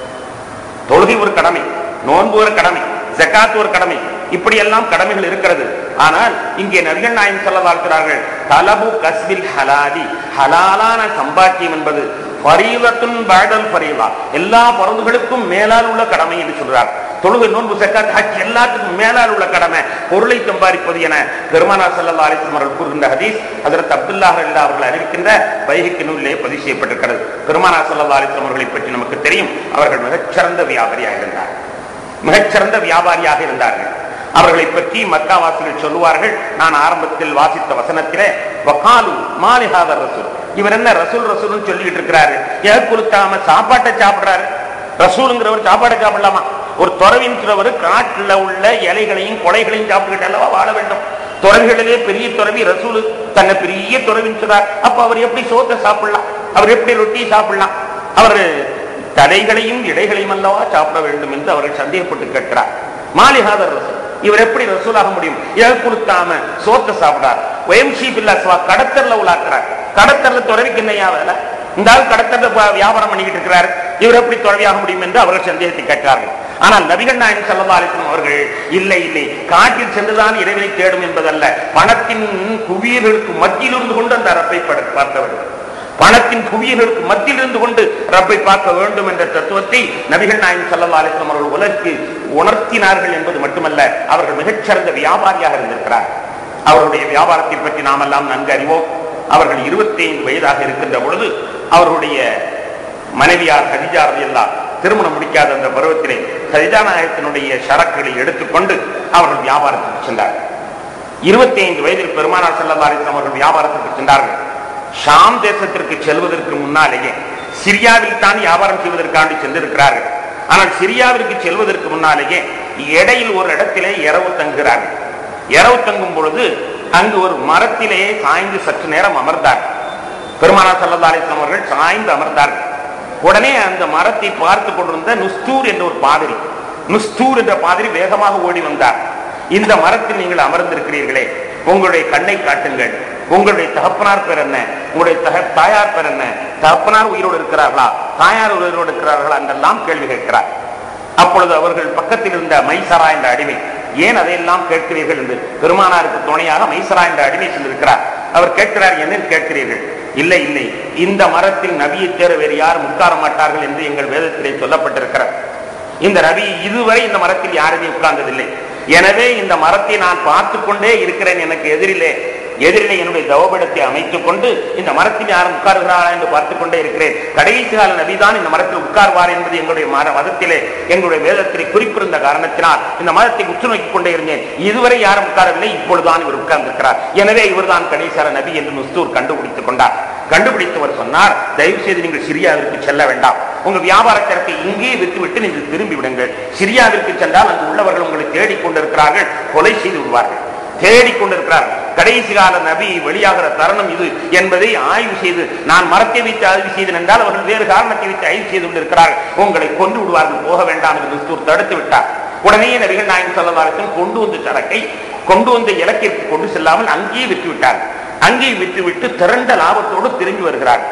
தொழுகை ஒரு கடமை நோன்பு ஒரு கடமை ஜக்காத் ஒரு கடமை இப்படி எல்லாம் கடமைகள் இருக்கிறது ஆனால் இங்கே நபிகள் நாயன் சொல்ல வாழ்க்கிறார்கள் தலபு கஸ்பில் ஹலாலி ஹலாலான சம்பாத்தியம் என்பது பரீலத்துன் பேடல் பரீலா எல்லா பருந்துகளுக்கும் மேலால் உள்ள கடமை என்று சொல்றார் தொழுகை நோன்பு சக்காத் ஹஜ் எல்லாத்துக்கும் மேலால் உள்ள கடமை பொருளை சம்பாதிப்பது என பெருமானா சல்லா அலிஸ்லம் அவர்கள் கூறுகின்ற ஹதீஸ் அதற்கு அப்துல்லா அல்லா அவர்கள் அறிவிக்கின்ற வைகைக்கு நூலிலே பதிவு செய்யப்பட்டிருக்கிறது பெருமானா சல்லா அலிஸ்லம் அவர்களை பற்றி நமக்கு தெரியும் அவர்கள் மிகச்சிறந்த வியாபாரியாக இருந்தார் மிகச்சிறந்த வியாபாரியாக இருந்தார்கள் அவர்களை பற்றி மக்காவாசிகள் சொல்லுவார்கள் நான் ஆரம்பத்தில் வாசித்த வசனத்திலே வகாலு மாலிஹாதர் ரசூல் இவர் என்ன ரசூல் ரசூல் சொல்லிட்டு இருக்கிறாரு ஏன் கொடுத்தாம சாப்பாட்டை சாப்பிடுறாரு ரசூலுங்கிறவர் சாப்பாடை சாப்பிடலாமா ஒரு துறவின்றவர் காட்டுல உள்ள இலைகளையும் கொலைகளையும் சாப்பிட்டுக்கிட்டு அல்லவா வாழ வேண்டும் துறவிகளிலே பெரிய துறவி ரசூலு தன்னை பெரிய துறவின்னு சொல்றார் அப்ப அவர் எப்படி சோத்தை சாப்பிடலாம் அவர் எப்படி ரொட்டி சாப்பிடலாம் அவர் தலைகளையும் இடைகளையும் அல்லவா சாப்பிட வேண்டும் என்று அவர்கள் சந்தேகப்பட்டு கேட்கிறார் மாலிஹாதர் ரசூல் இவர் எப்படி ரசூலாக முடியும் ஏன் கொடுத்தாம சோத்தை சாப்பிடார் ஒயம்சி பில்லாஸ்வா கடத்தர்ல உலாக்குறார் கடத்தர்ல துறவிக்கு என்னையா வேலை இந்த ஆள் கடத்தர்ல வியாபாரம் பண்ணிக்கிட்டு இருக்கிறார் இவர் எப்படி துறவியாக முடியும் என்று அவர்கள் சந்தேகத்தை கேட்டார்கள் ஆனால் நபிகள் நாயன் சல்லா அலிஸ்லாம் அவர்கள் இல்லை இல்லை காட்டில் சென்றுதான் இறைவனை தேடும் என்பதல்ல பணத்தின் குவியர்களுக்கு மத்தியில் இருந்து கொண்டு அந்த அரப்பை பார்த்தவர்கள் பணத்தின் குவியர்களுக்கு மத்தியில் இருந்து கொண்டு ரப்பை பார்க்க வேண்டும் என்ற தத்துவத்தை நபிகள் நாயன் சல்லா அலிஸ்லாம் அவர்கள் உலருக்கு உணர்த்தினார்கள் என்பது மட்டுமல்ல அவர்கள் மிகச்சிறந்த வியாபாரியாக இருந்திருக்கிறார் அவருடைய வியாபாரத்தை பற்றி நாம் எல்லாம் நன்கு அறிவோம் அவர்கள் இருபத்தி ஐந்து வயதாக இருக்கின்ற பொழுது அவர்களுடைய மனைவியார் ஹதிஜா ரதியல்லா திருமணம் முடிக்காத அந்த பருவத்திலே ஹதிஜா நாயகத்தினுடைய சரக்குகளை எடுத்துக்கொண்டு அவர்கள் வியாபாரத்துக்கு சென்றார்கள் இருபத்தி ஐந்து வயதில் பெருமானார் செல்லா அலிஸ்லாம் அவர்கள் வியாபாரத்திற்கு சென்றார்கள் ஷாம் தேசத்திற்கு செல்வதற்கு முன்னாலேயே சிரியாவில் தான் வியாபாரம் செய்வதற்காண்டி சென்றிருக்கிறார்கள் ஆனால் சிரியாவிற்கு செல்வதற்கு முன்னாலேயே இடையில் ஒரு இடத்திலே இரவு தங்குகிறார்கள் இரவு தங்கும் பொழுது அங்கு ஒரு மரத்திலே சாய்ந்து சற்று நேரம் அமர்ந்தார் பெருமானா சல்லா அலிஸ்லாம் அவர்கள் சாய்ந்து அமர்ந்தார்கள் உடனே அந்த மரத்தை பார்த்து கொண்டிருந்த நுஸ்தூர் என்ற ஒரு பாதிரி நுஸ்தூர் என்ற பாதிரி வேகமாக ஓடி வந்தார் இந்த மரத்தில் நீங்கள் அமர்ந்திருக்கிறீர்களே உங்களுடைய கண்ணை காட்டுங்கள் உங்களுடைய தகப்பனார் பேர் என்ன உங்களுடைய தக தாயார் பேர் என்ன தகப்பனார் உயிரோடு இருக்கிறார்களா தாயார் உயிரோடு இருக்கிறார்களா என்றெல்லாம் கேள்வி கேட்கிறார் அப்பொழுது அவர்கள் பக்கத்தில் இருந்த மைசரா என்ற அடிமை ஏன் அதையெல்லாம் கேட்கிறீர்கள் என்று பெருமானாருக்கு துணையாக மைசரா என்ற அடிமை சென்றிருக்கிறார் அவர் கேட்கிறார் என்னன்னு கேட்கிறீர்கள் இல்லை இல்லை இந்த மரத்தில் நபியை தேர வேறு யாரும் உட்கார மாட்டார்கள் என்று எங்கள் வேதத்திலே சொல்லப்பட்டிருக்கிறார் இந்த நபி இதுவரை இந்த மரத்தில் யாருமே உட்கார்ந்ததில்லை எனவே இந்த மரத்தை நான் பார்த்து கொண்டே இருக்கிறேன் எனக்கு எதிரிலே எதிரிலே என்னுடைய தவபடத்தை அமைத்துக் கொண்டு இந்த மரத்தில் யாரும் உட்காருகிறாரா என்று பார்த்துக் கொண்டே இருக்கிறேன் கடைசி கால நபிதான் இந்த மரத்தில் உட்கார்வார் என்பது எங்களுடைய மர மதத்திலே எங்களுடைய வேதத்திலே குறிப்பிருந்த காரணத்தினால் இந்த மதத்தை உற்று நோக்கிக் கொண்டே இருந்தேன் இதுவரை யாரும் உட்காரவில்லை இப்பொழுதுதான் இவர் உட்கார்ந்திருக்கிறார் எனவே இவர்தான் கடைசியால நபி என்று நுஸ்தூர் கண்டுபிடித்துக் கொண்டார் கண்டுபிடித்தவர் சொன்னார் தயவு செய்து நீங்கள் சிரியாவிற்கு செல்ல வேண்டாம் உங்க வியாபாரத்திற்கு இங்கே விட்டுவிட்டு நீங்கள் திரும்பி விடுங்கள் சிரியாவிற்கு சென்றால் அங்கு உள்ளவர்கள் உங்களை தேடிக் கொண்டிருக்கிறார்கள் கொலை செய்து விடுவார்கள் தேடிக் கொண்டிருக்கிறார்கள் கடைசி கால நபி வெளியாகிற தருணம் இது என்பதை ஆய்வு செய்து நான் மரத்தை வைத்து ஆய்வு செய்தேன் என்றால் அவர்கள் வேறு காரணத்தை வைத்து ஆய்வு செய்து கொண்டிருக்கிறார்கள் உங்களை கொண்டு விடுவார்கள் போக வேண்டாம் என்று கிறிஸ்துவர் தடுத்து விட்டார் உடனே நபிகள் நாயகம் சொல்லவாரத்தில் கொண்டு வந்த சரக்கை கொண்டு வந்த இலக்கிற்கு கொண்டு செல்லாமல் அங்கேயே விட்டு விட்டார் அங்கே விட்டுவிட்டு திரண்ட லாபத்தோடு திரும்பி வருகிறார்கள்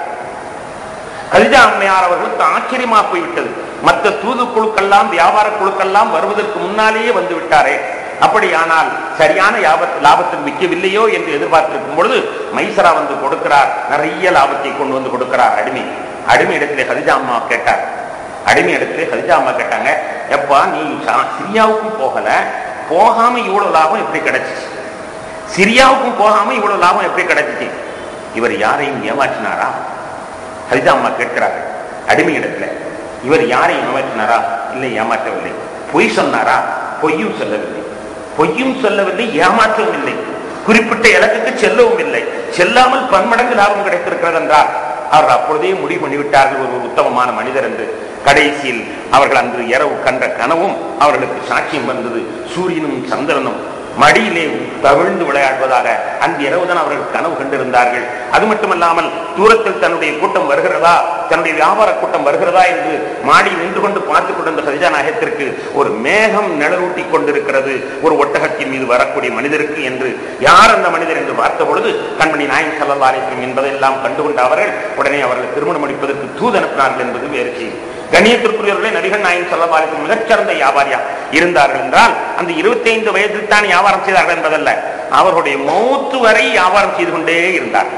கலிஜா அம்மையார் அவர்களுக்கு ஆச்சரியமா போய்விட்டது மற்ற தூது குழுக்கெல்லாம் வியாபார குழுக்கெல்லாம் வருவதற்கு முன்னாலேயே வந்து விட்டாரே அப்படியானால் சரியான யாபத் லாபத்தில் விற்கவில்லையோ என்று எதிர்பார்த்திருக்கும் பொழுது மைசரா வந்து கொடுக்கிறார் நிறைய லாபத்தை கொண்டு வந்து கொடுக்கிறார் அடிமை அடிமை இடத்திலே ஹதிஜா அம்மா கேட்டார் அடிமை இடத்திலே ஹதிஜா அம்மா கேட்டாங்க எப்பா நீ சா- சிரியாவுக்கும் போகல போகாம இவ்வளவு லாபம் எப்படி கிடைச்சிச்சு சிரியாவுக்கும் போகாம இவ்வளவு லாபம் எப்படி கிடைச்சிச்சு இவர் யாரையும் ஏமாற்றினாரா ஹரிதா அம்மா கேட்கிறார்கள் அடிமை இடத்துல இவர் யாரையும் ஏமாற்றினாரா இல்லை ஏமாற்றவில்லை பொய் சொன்னாரா பொய்யும் சொல்லவில்லை பொய்யும் சொல்லவில்லை ஏமாற்றவும் இல்லை குறிப்பிட்ட இலக்குக்கு செல்லவும் இல்லை செல்லாமல் பன்மடங்கு லாபம் கிடைத்திருக்கிறது என்றால் அவர் அப்பொழுதே முடிவு பண்ணிவிட்டார்கள் ஒரு உத்தமமான மனிதர் என்று கடைசியில் அவர்கள் அன்று இரவு கண்ட கனவும் அவர்களுக்கு சாட்சியம் வந்தது சூரியனும் சந்திரனும் மடியிலே தவிழ்ந்து விளையாடுவதாக அந்த இரவுதான் அவர்கள் கனவு கண்டிருந்தார்கள் அது மட்டுமல்லாமல் தூரத்தில் தன்னுடைய கூட்டம் வருகிறதா தன்னுடைய வியாபார கூட்டம் வருகிறதா என்று மாடி நின்று கொண்டு பார்த்துக் கொண்டிருந்த சதிஜா நாயகத்திற்கு ஒரு மேகம் நிழலூட்டி கொண்டிருக்கிறது ஒரு ஒட்டகத்தின் மீது வரக்கூடிய மனிதருக்கு என்று யார் அந்த மனிதர் என்று பார்த்த பொழுது கண்மணி நாயன் சல்லல்லாரிசம் என்பதையெல்லாம் கண்டுகொண்ட அவர்கள் உடனே அவர்கள் திருமணம் முடிப்பதற்கு தூது அனுப்பினார்கள் என்பது வேறு செய்தி கண்ணியத்திற்குரியவர்களே நபிகள் நாயன் சல்லல்லாரிசம் மிகச்சிறந்த வியாபாரியா இருந்தார்கள் என்றால் அந்த 25 வயதில் தான் வியாபாரம் செய்தார்கள் என்பதல்ல அவர்களுடைய மௌத்து வரை வியாபாரம் செய்து கொண்டே இருந்தார்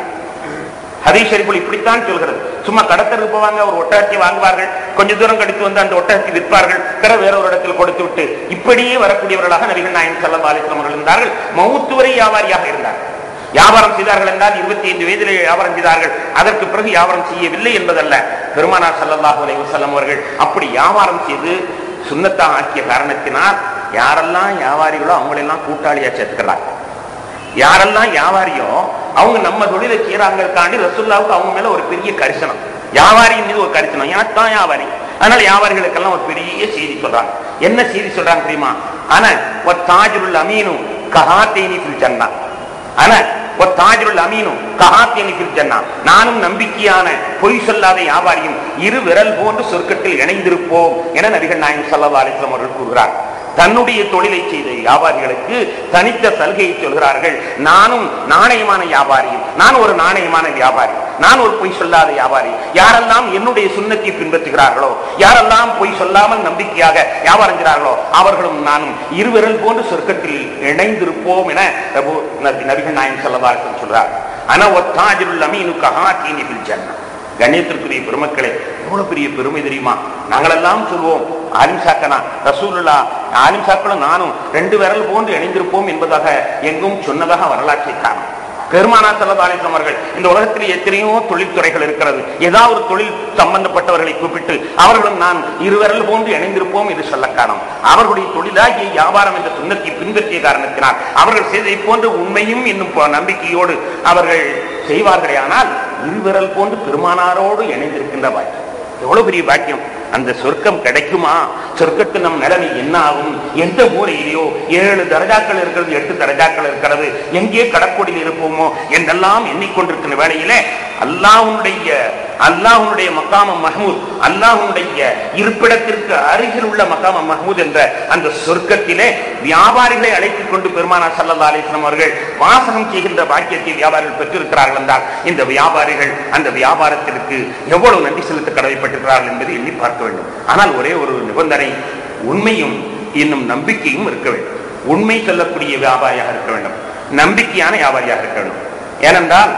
ஹதீஸ் ஷரீஃபில் இப்படித்தான் சொல்கிறது சும்மா கடத்தருக்கு போவாங்க ஒரு ஒட்டகத்தை வாங்குவார்கள் கொஞ்ச தூரம் கழித்து வந்து அந்த ஒட்டகத்தை விற்பார்கள் பிற வேற ஒரு இடத்தில் கொடுத்து விட்டு இப்படியே வரக்கூடியவர்களாக நபிகள் நாயன் சல்லா அலிஸ்லாம் அவர்கள் இருந்தார்கள் மௌத்து வரை வியாபாரியாக இருந்தார்கள் வியாபாரம் செய்தார்கள் என்றால் இருபத்தி ஐந்து வயதிலே வியாபாரம் செய்தார்கள் அதற்கு பிறகு வியாபாரம் செய்யவில்லை என்பதல்ல பெருமானார் ஸல்லல்லாஹு அலைஹி வஸல்லம் அவர்கள் அப்படி வியாபாரம் செய்து சுன்னத்தா ஆக்கிய காரணத்தினால் யாரெல்லாம் வியாபாரிகளோ அவங்களெல்லாம் கூட்டாளியா சேர்த்துக்கிறாங்க யாரெல்லாம் வியாபாரியோ அவங்க நம்ம தொழிலை செய்யறாங்கக்காண்டி ரசுல்லாவுக்கு அவங்க மேல ஒரு பெரிய கரிசனம் வியாபாரியின் மீது ஒரு கரிசனம் எனக்கு தான் வியாபாரி அதனால வியாபாரிகளுக்கெல்லாம் ஒரு பெரிய செய்தி சொல்றாங்க என்ன செய்தி சொல்றாங்க தெரியுமா ஆனா ஒரு தாஜுல் அமீனும் கஹாத்தேனி ஃபில் ஜன்னா ஆனா ஒரு தாஜுல் அமீனும் கஹாத்தேனி ஃபில் ஜன்னா நானும் நம்பிக்கையான பொய் சொல்லாத வியாபாரியும் இரு விரல் போன்று சொர்க்கத்தில் இணைந்திருப்போம் என நபிகள் நாயகம் ஸல்லல்லாஹு அலைஹி வஸல்லம் அவர்கள் கூறுகிறார் தன்னுடைய தொழிலை செய்த வியாபாரிகளுக்கு தனித்த சலுகையை சொல்கிறார்கள் நானும் நாணயமான வியாபாரியும் நான் ஒரு நாணயமான வியாபாரி நான் ஒரு பொய் சொல்லாத வியாபாரி யாரெல்லாம் என்னுடைய சுண்ணத்தை பின்பற்றுகிறார்களோ யாரெல்லாம் பொய் சொல்லாமல் நம்பிக்கையாக வியாபாரம் செய்கிறார்களோ அவர்களும் நானும் இருவிரல் போன்று சொர்க்கத்தில் இணைந்திருப்போம் என பிரபு நபி- நபிகள் நாயகம் சொல்லவார்கள் சொல்றார் ஆனா ஒத்தாஜிருள் அமீனுக்கு ஹாத்தீனி பில் ஜன்னா கண்ணியத்திற்குரிய பெருமக்களே எவ்வளவு பெரிய பெருமை தெரியுமா நாங்களெல்லாம் சொல்வோம் ஆலிம் சாக்கனா ரசூலுல்லா ஆலிம் சாக்களும் நானும் ரெண்டு விரல் போன்று இணைந்திருப்போம் என்பதாக எங்கும் சொன்னதாக வரலாற்றை காணும் பெருமானா செல்லதாலிசம் அவர்கள் இந்த உலகத்தில் எத்தனையோ தொழில்துறைகள் இருக்கிறது ஏதாவது ஒரு தொழில் சம்பந்தப்பட்டவர்களை கூப்பிட்டு அவர்களும் நான் இருவிரல் போன்று இணைந்திருப்போம் என்று சொல்ல காணும் அவர்களுடைய தொழிலாகிய வியாபாரம் என்ற சுண்ணத்தை பின்பற்றிய காரணத்தினால் அவர்கள் செய்ததை போன்று உண்மையும் என்னும் ப- நம்பிக்கையோடு அவர்கள் செய்வார்களே ஆனால் இருவிரல் போன்று பெருமானாரோடு இணைந்திருக்கின்ற பாக்கியம் எவ்வளவு பெரிய பாக்கியம் அந்த சொர்க்கம் கிடைக்குமா சொர்க்கத்து நம் நிலைமை என்ன ஆகும் எந்த மூலையிலேயோ ஏழு தரஜாக்கள் இருக்கிறது எட்டு தரஜாக்கள் இருக்கிறது எங்கே கடற்கொடியில் இருப்போமோ என்றெல்லாம் எண்ணிக்கொண்டிருக்கிற வேளையிலே அல்லாஹ்வுடைய அல்லாஹ்வுடைய மக்காம மஹமூத் அல்லாஹ்வுடைய இருப்பிடத்திற்கு அருகில் உள்ள மக்காம மஹமூத் என்ற அந்த சொர்க்கத்திலே வியாபாரிகளை அழைத்துக் கொண்டு பெருமானார் ஸல்லல்லாஹு அலைஹி வஸல்லம் அவர்கள் வாசகம் செய்கின்ற பாக்கியத்தை வியாபாரிகள் பெற்றிருக்கிறார்கள் என்றால் இந்த வியாபாரிகள் அந்த வியாபாரத்திற்கு எவ்வளவு நன்றி செலுத்த கடமைப்பட்டிருக்கிறார்கள் என்பதை எண்ணி பார்க்க வேண்டும் ஆனால் ஒரே ஒரு நிபந்தனை உண்மையும் இன்னும் நம்பிக்கையும் இருக்க வேண்டும் உண்மை சொல்லக்கூடிய வியாபாரியாக இருக்க வேண்டும் நம்பிக்கையான வியாபாரியாக இருக்க வேண்டும் ஏனென்றால்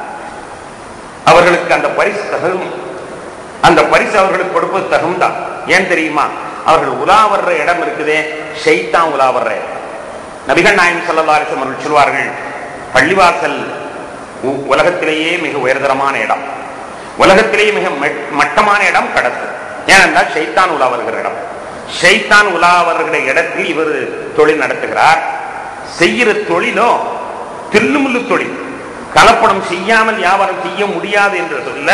அவர்களுக்கு அந்த பரிசு தகும் அந்த பரிசு அவர்களுக்கு கொடுப்பது தகும்தான் ஏன் தெரியுமா அவர்கள் உலா வர்ற இடம் இருக்குதே ஷைத்தான் உலா வர்ற இடம் நபிகள் நாயகம் ஸல்லல்லாஹு அலைஹி வஸல்லம் அவர்கள் சொல்வார்கள் பள்ளிவாசல் உ- உலகத்திலேயே மிக உயர்தரமான இடம் உலகத்திலேயே மிக மட்- மட்டமான இடம் கடத்து ஏனென்றால் ஷைத்தான் உலா வருகிற இடம் ஷைத்தான் உலா வருகிற இடத்தில் இவர் தொழில் நடத்துகிறார் செய்கிற தொழிலும் தில்லுமுள்ளு தொழில் கலப்படம் செய்யாமல் வியாபாரம் செய்ய முடியாது என்று சொல்ல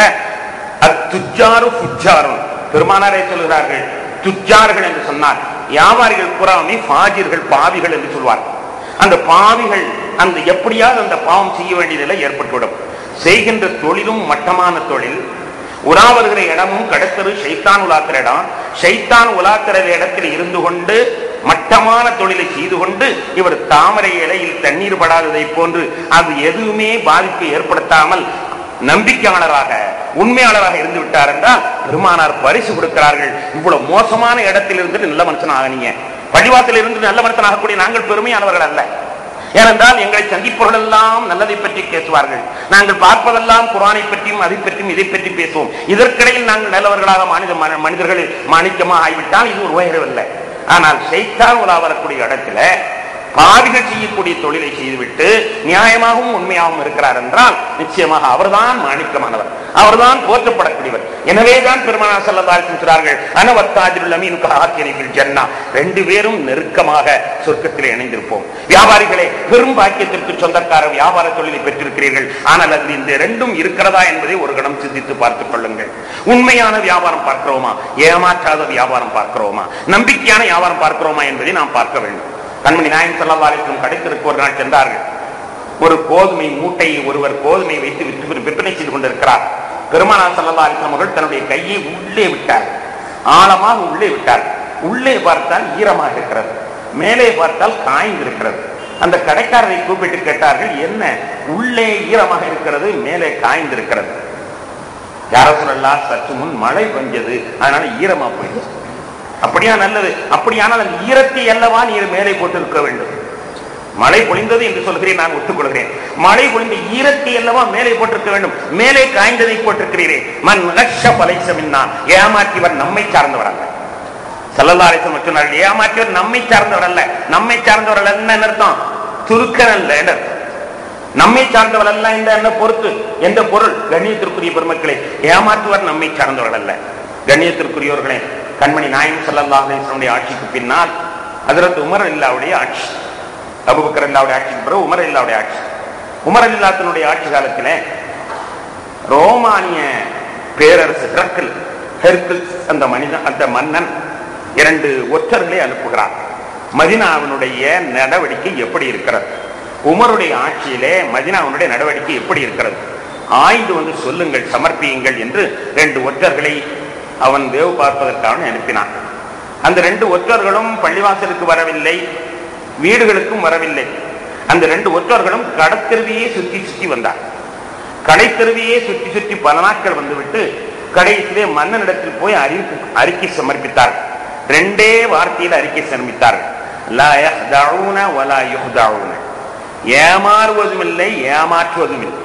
அத்துஜாரு புஜாரும் பெருமானாரே சொல்கிறார்கள் துஜார்கள் என்று சொன்னார் வியாபாரிகள் புறாமை ஃபாஜிர்கள் பாவிகள் என்று சொல்வார் அந்த பாவிகள் அந்த எப்படியாவது அந்த பாவம் செய்ய வேண்டிய நிலை ஏற்பட்டுவிடும் செய்கின்ற தொழிலும் மட்டமான தொழில் உலா வருகிற இடமும் கடத்தரு ஷைத்தான் உலாக்கிற இடம் ஷைத்தான் உலாக்கிற இடத்தில் இருந்து கொண்டு மட்டமான தொழிலை செய்து கொண்டு இவர் தாமரை இலையில் தண்ணீர் படாததை போன்று அது எதுவுமே பாதிப்பை ஏற்படுத்தாமல் நம்பிக்கையாளராக உண்மையாளராக இருந்து விட்டார் என்றால் பெருமானார் பரிசு கொடுக்கிறார்கள் இவ்வளவு மோசமான இடத்தில் இருந்து நல்ல மனுஷன் ஆகனீங்க பள்ளிவாசல் இருந்து நல்ல மனுஷன் ஆகக்கூடிய நாங்கள் பெருமையானவர்கள் அல்ல ஏனென்றால் எங்களை சந்திப்பவர்கள் எல்லாம் நல்லதை பற்றி பேசுவார்கள் நாங்கள் பார்ப்பதெல்லாம் குரானை பற்றியும் அதை பற்றியும் இதை பற்றி பேசுவோம் இதற்கிடையில் நாங்கள் நல்லவர்களாக மனித ம- மனிதர்கள் மாணிக்கமாக ஆகிவிட்டால் இது ஒரு உயரவில்லை ஆனால் செய்தான் உலா வரக்கூடிய இடத்துல பாவிகள் செய்யக்கூடிய தொழிலை செய்துவிட்டு நியாயமாகவும் உண்மையாகவும் இருக்கிறார் என்றால் நிச்சயமாக அவர்தான் மாணிக்கமானவர் அவர்தான் போற்றப்படக்கூடியவர் எனவேதான் பெருமானார் செல்லதால் சொல்கிறார்கள் அனவத்தாஜில் அமீன் காத்திரிகள் ஜன்னா ரெண்டு பேரும் நெருக்கமாக சொர்க்கத்தில் இணைந்திருப்போம் வியாபாரிகளே பெரும் பாக்கியத்திற்கு சொந்தக்கார வியாபார தொழிலை பெற்றிருக்கிறீர்கள் ஆனால் அதில் இந்த ரெண்டும் இருக்கிறதா என்பதை ஒரு கணம் சிந்தித்து பார்த்துக் கொள்ளுங்கள் உண்மையான வியாபாரம் பார்க்கிறோமா ஏமாற்றாத வியாபாரம் பார்க்கிறோமா நம்பிக்கையான வியாபாரம் பார்க்கிறோமா என்பதை நாம் பார்க்க வேண்டும் கண்மணி நாயன் செல்லவாரிக்கும் கடைத்திற்கு ஒரு நாள் சென்றார்கள் ஒரு கோதுமை மூட்டையை ஒருவர் கோதுமை வைத்து விற்று விற்பனை செய்து கொண்டிருக்கிறார் பெருமானார் சல்லா அலிஸ்லாம் அவர்கள் தன்னுடைய கையை உள்ளே விட்டார் ஆழமாக உள்ளே விட்டார் உள்ளே பார்த்தால் ஈரமாக இருக்கிறது மேலே பார்த்தால் காய்ந்திருக்கிறது அந்த கடைக்காரரை கூப்பிட்டு கேட்டார்கள் என்ன உள்ளே ஈரமாக இருக்கிறது மேலே காய்ந்திருக்கிறது யார சொல்லலாம் சற்று முன் மழை பெஞ்சது அதனால ஈரமா போயிடுச்சு அப்படியா நல்லது அப்படியானால் அந்த ஈரத்தை அல்லவா நீர் மேலே போட்டு இருக்க வேண்டும் மழை பொழிந்தது என்று சொல்கிறேன் நான் ஒத்துக்கொள்கிறேன் மழை பொழிந்த ஈரத்தை அல்லவா மேலே போட்டிருக்க வேண்டும் மேலே காய்ந்ததை போட்டிருக்கிறீரே மண் நஷ பலைசமின்னா ஏமாற்றியவர் நம்மை சார்ந்தவர் அல்ல செல்லல்லாரிசம் சொன்னார்கள் ஏமாற்றியவர் நம்மை சார்ந்தவர் அல்ல நம்மை சார்ந்தவர் அல்ல என்ன அர்த்தம் துருக்கன் அல்ல என்ன அர்த்தம்? நம்மை சார்ந்தவர் அல்ல இந்த என்ன பொறுத்து எந்த பொருள் கண்ணியத்திற்குரிய பெருமக்களே ஏமாற்றுவர் நம்மை சார்ந்தவர்கள் அல்ல கண்ணியத்திற்குரியவர்களே கண்மணி நாயம் சல்லல்லாஹு அலைஹி வஸல்லம் ஆட்சிக்கு பின்னால் ஹஜரத் உமர் இல்லாவுடைய ஆட்சி அபுபக்கர் இல்லாவுடைய ஆட்சிக்கு பிறகு உமர் இல்லாவுடைய ஆட்சி உமர் இல்லாத்தினுடைய ஆட்சி காலத்திலே ரோமானிய பேரரசு ஹெர்கிள் ஹெர்கிள்ஸ் அந்த மனிதன் அந்த மன்னன் இரண்டு ஒற்றர்களை அனுப்புகிறார் மதினாவினுடைய நடவடிக்கை எப்படி இருக்கிறது உமருடைய ஆட்சியிலே மதினாவினுடைய நடவடிக்கை எப்படி இருக்கிறது ஆய்ந்து வந்து சொல்லுங்கள் சமர்ப்பியுங்கள் என்று ரெண்டு ஒற்றர்களை அவன் வேவு பார்ப்பதற்காக அனுப்பினான் அந்த ரெண்டு ஒற்றர்களும் பள்ளிவாசலுக்கு வரவில்லை வீடுகளுக்கும் வரவில்லை அந்த ரெண்டு ஒற்றர்களும் கடத்தெருவியே சுற்றி சுற்றி வந்தார் கடைத்தெருவியே சுற்றி சுற்றி பல நாட்கள் வந்துவிட்டு கடைசியிலே மன்னனிடத்தில் போய் அறிவிப்பு அறிக்கை சமர்ப்பித்தார்கள் ரெண்டே வார்த்தையில் அறிக்கை சமர்ப்பித்தார்கள் லா யஹ்தஊன வலா யுஹ்தஊன ஏமாறுவதும் இல்லை ஏமாற்றுவதும் இல்லை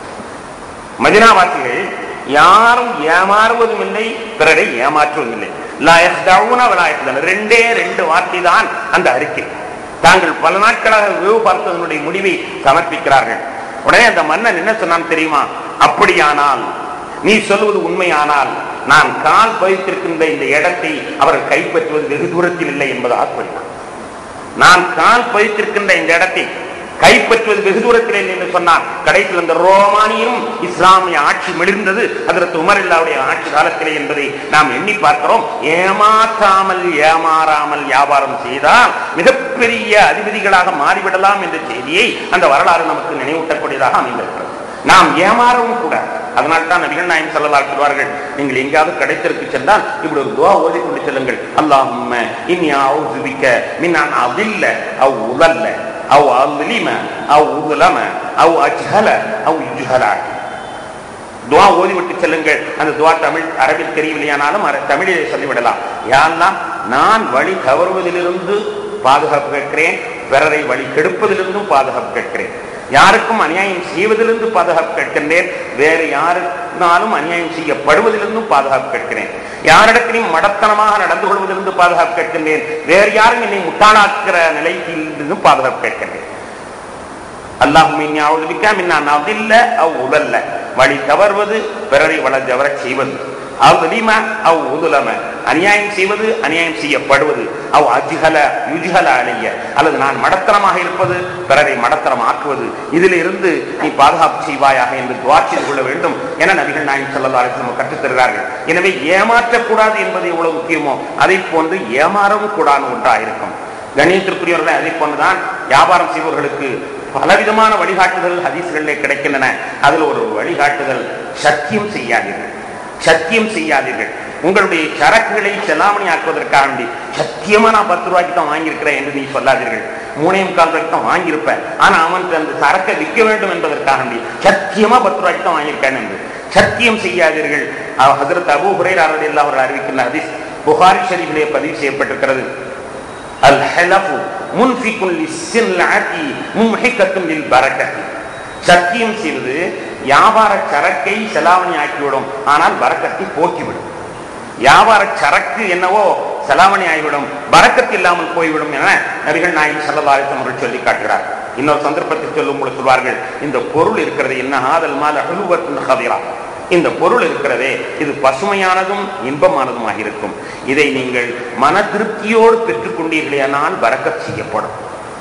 மதினாவாசிகள் யாரும் ஏமாறுவதும் இல்லை பிறரை ஏமாற்றுவதும் இல்லை லா யஹ்தஊன வலா யுஹ்தஊன ரெண்டே ரெண்டு வார்த்தை தான் அந்த அறிக்கை தாங்கள் பல நாட்களாக வேவு பார்த்ததனுடைய முடிவை சமர்ப்பிக்கிறார்கள் உடனே அந்த மன்னன் என்ன சொன்னான் தெரியுமா அப்படியானால் நீ சொல்வது உண்மையானால் நான் கால் பதித்திருக்கின்ற இந்த இடத்தை அவர்கள் கைப்பற்றுவது வெகு தூரத்தில் இல்லை என்பதாக கூறினான் நான் கால் பதித்திருக்கின்ற இந்த இடத்தை கைப்பற்றுவது வெகு தூரத்தில் இல்லை என்று சொன்னான் கடைசியில் அந்த ரோமானியும் இஸ்லாமிய ஆட்சி மிளிர்ந்தது அதற்கு உமரில்லாவுடைய ஆட்சி காலத்திலே என்பதை நாம் எண்ணி பார்க்கிறோம் ஏமாற்றாமல் ஏமாறாமல் வியாபாரம் செய்தால் மிகப்பெரிய அதிபதிகளாக மாறிவிடலாம் என்ற செய்தியை அந்த வரலாறு நமக்கு நினைவூட்டக்கூடியதாக அமைந்திருக்கிறது நாம் ஏமாறவும் கூட அதனால் தான் நபிகள் நாயம் செல்லலாம் சொல்வார்கள் நீங்கள் எங்கேயாவது கடைத்திற்கு சென்றால் இப்படி ஒரு துவா ஓதி கொண்டு செல்லுங்கள் அல்லாஹும்ம இனி அவுதுபிக்க மின்னான் அதில்ல அவ் உதல்ல அவ் அலிம அவ் உதுலம அவ் அஜ்ஹல அவ் இஜ்ஹலா துவா ஓதிவிட்டு செல்லுங்கள் அந்த துவா தமிழ் அரபில் தெரியவில்லையானாலும் அர- தமிழிலே சொல்லிவிடலாம் யாரெல்லாம் நான் வழி தவறுவதிலிருந்து பாதுகாப்பு கேட்கிறேன் பிறரை வழி கெடுப்பதிலிருந்தும் பாதுகாப்பு கேட்கிறேன் யாருக்கும் அநியாயம் செய்வதிலிருந்து பாதுகாப்பு கேட்கின்றேன் வேறு யாருனாலும் அநியாயம் செய்யப்படுவதிலிருந்தும் பாதுகாப்பு கேட்கிறேன் யாரிடத்திலையும் மடத்தனமாக நடந்து கொள்வதிலிருந்து பாதுகாப்பு கேட்கின்றேன் வேறு யாரும் என்னை முட்டாளாக்குற நிலையிலிருந்தும் பாதுகாப்பு கேட்கின்றேன் அல்லாஹுமின் உதல்ல வழி தவறுவது பிறரை வளர்ந்தவர செய்வது அவ் லீம அவ் உதுலம அநியாயம் செய்வது அநியாயம் செய்யப்படுவது அவ் அஜ்ஹல யுஜ்ஹல அலைய அல்லது நான் மடத்தனமாக இருப்பது பிறரை மடத்தனம் ஆக்குவது இதில் இருந்து நீ பாதுகாப்பு செய்வாயாக என்று துவா செய்து கொள்ள வேண்டும் என நபிகள் நாயகம் ஸல்லல்லாஹு அலைஹி வஸல்லம் கற்றுத் தருகிறார்கள் எனவே ஏமாற்றக்கூடாது என்பது எவ்வளவு முக்கியமோ அதை போன்று ஏமாறவும் கூடாது ஒன்றாக இருக்கும் கணியத்திற்குரியவர்களை அதை போன்றுதான் வியாபாரம் செய்பவர்களுக்கு பலவிதமான வழிகாட்டுதல் ஹதீஸ்களிலே கிடைக்கின்றன அதில் ஒரு வழிகாட்டுதல் சத்தியம் செய்யாதீர்கள் சத்தியம் செய்யாதீர்கள் உங்களுடைய சரக்குகளை செலாமணி ஆக்குவதற்காக வேண்டி சத்தியமா நான் பத்து ரூபாய்க்கு தான் வாங்கியிருக்கிறேன் என்று நீ சொல்லாதீர்கள் மூணே முக்கால் ரூபாய்க்கு தான் வாங்கியிருப்பேன் ஆனா அவனுக்கு அந்த சரக்கை விற்க வேண்டும் என்பதற்காக வேண்டி சத்தியமா பத்து ரூபாய்க்கு தான் வாங்கியிருக்கேன் என்று சத்தியம் செய்யாதீர்கள் ஹதரத் அபு ஹுரைரா ரலியல்லாஹு அவர்கள் அறிவிக்கின்ற ஹதீஸ் புகாரி ஷரீஃபிலே பதிவு செய்யப்பட்டிருக்கிறது அல் ஹலஃபு முன்ஃபிகுன் லிஸ்ஸின்லாத்தி மும்ஹிகத்துன் லில் பரக்கத்தி சத்தியம் செய்வது வியாபார சரக்கை செலாவணி ஆக்கிவிடும் ஆனால் பரக்கத்தை போக்கிவிடும் வியாபார சரக்கு என்னவோ செலாவணி ஆகிவிடும் பரக்கத்து இல்லாமல் போய்விடும் என நபிகள் நாயகம் செல்லதாரித்தம் அவர்கள் சொல்லி காட்டுகிறார் இன்னொரு சந்தர்ப்பத்தில் சொல்லும் பொழுது சொல்வார்கள் இந்த பொருள் இருக்கிறது என்ன ஆதல் மால அழுவத்தின் கதிரா இந்த பொருள் இருக்கிறதே இது பசுமையானதும் இன்பமானதுமாக இருக்கும் இதை நீங்கள் மன திருப்தியோடு பெற்றுக்கொண்டீர்களேயானால் பறக்கத் செய்யப்படும்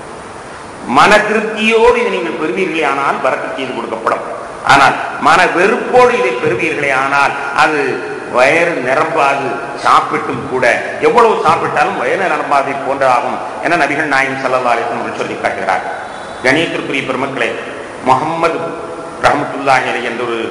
மன திருப்தியோடு இதை நீங்கள் பெறுவீர்களே ஆனால் பறக்கத் செய்து கொடுக்கப்படும் ஆனால் மன வெறுப்போடு இதை பெறுவீர்களே ஆனால் அது வயறு நிரம்பாது சாப்பிட்டும் கூட எவ்வளவு சாப்பிட்டாலும் வயறு நிரம்பாதை போன்றாகும் என நபிகள் நாயம் சல்லா அலிஸ்லம் அவர்கள் சொல்லி காட்டுகிறார் கணியத்திற்குரிய பெருமக்களே முகம்மது ரஹமத்துல்லாஹி அலை என்ற ஒரு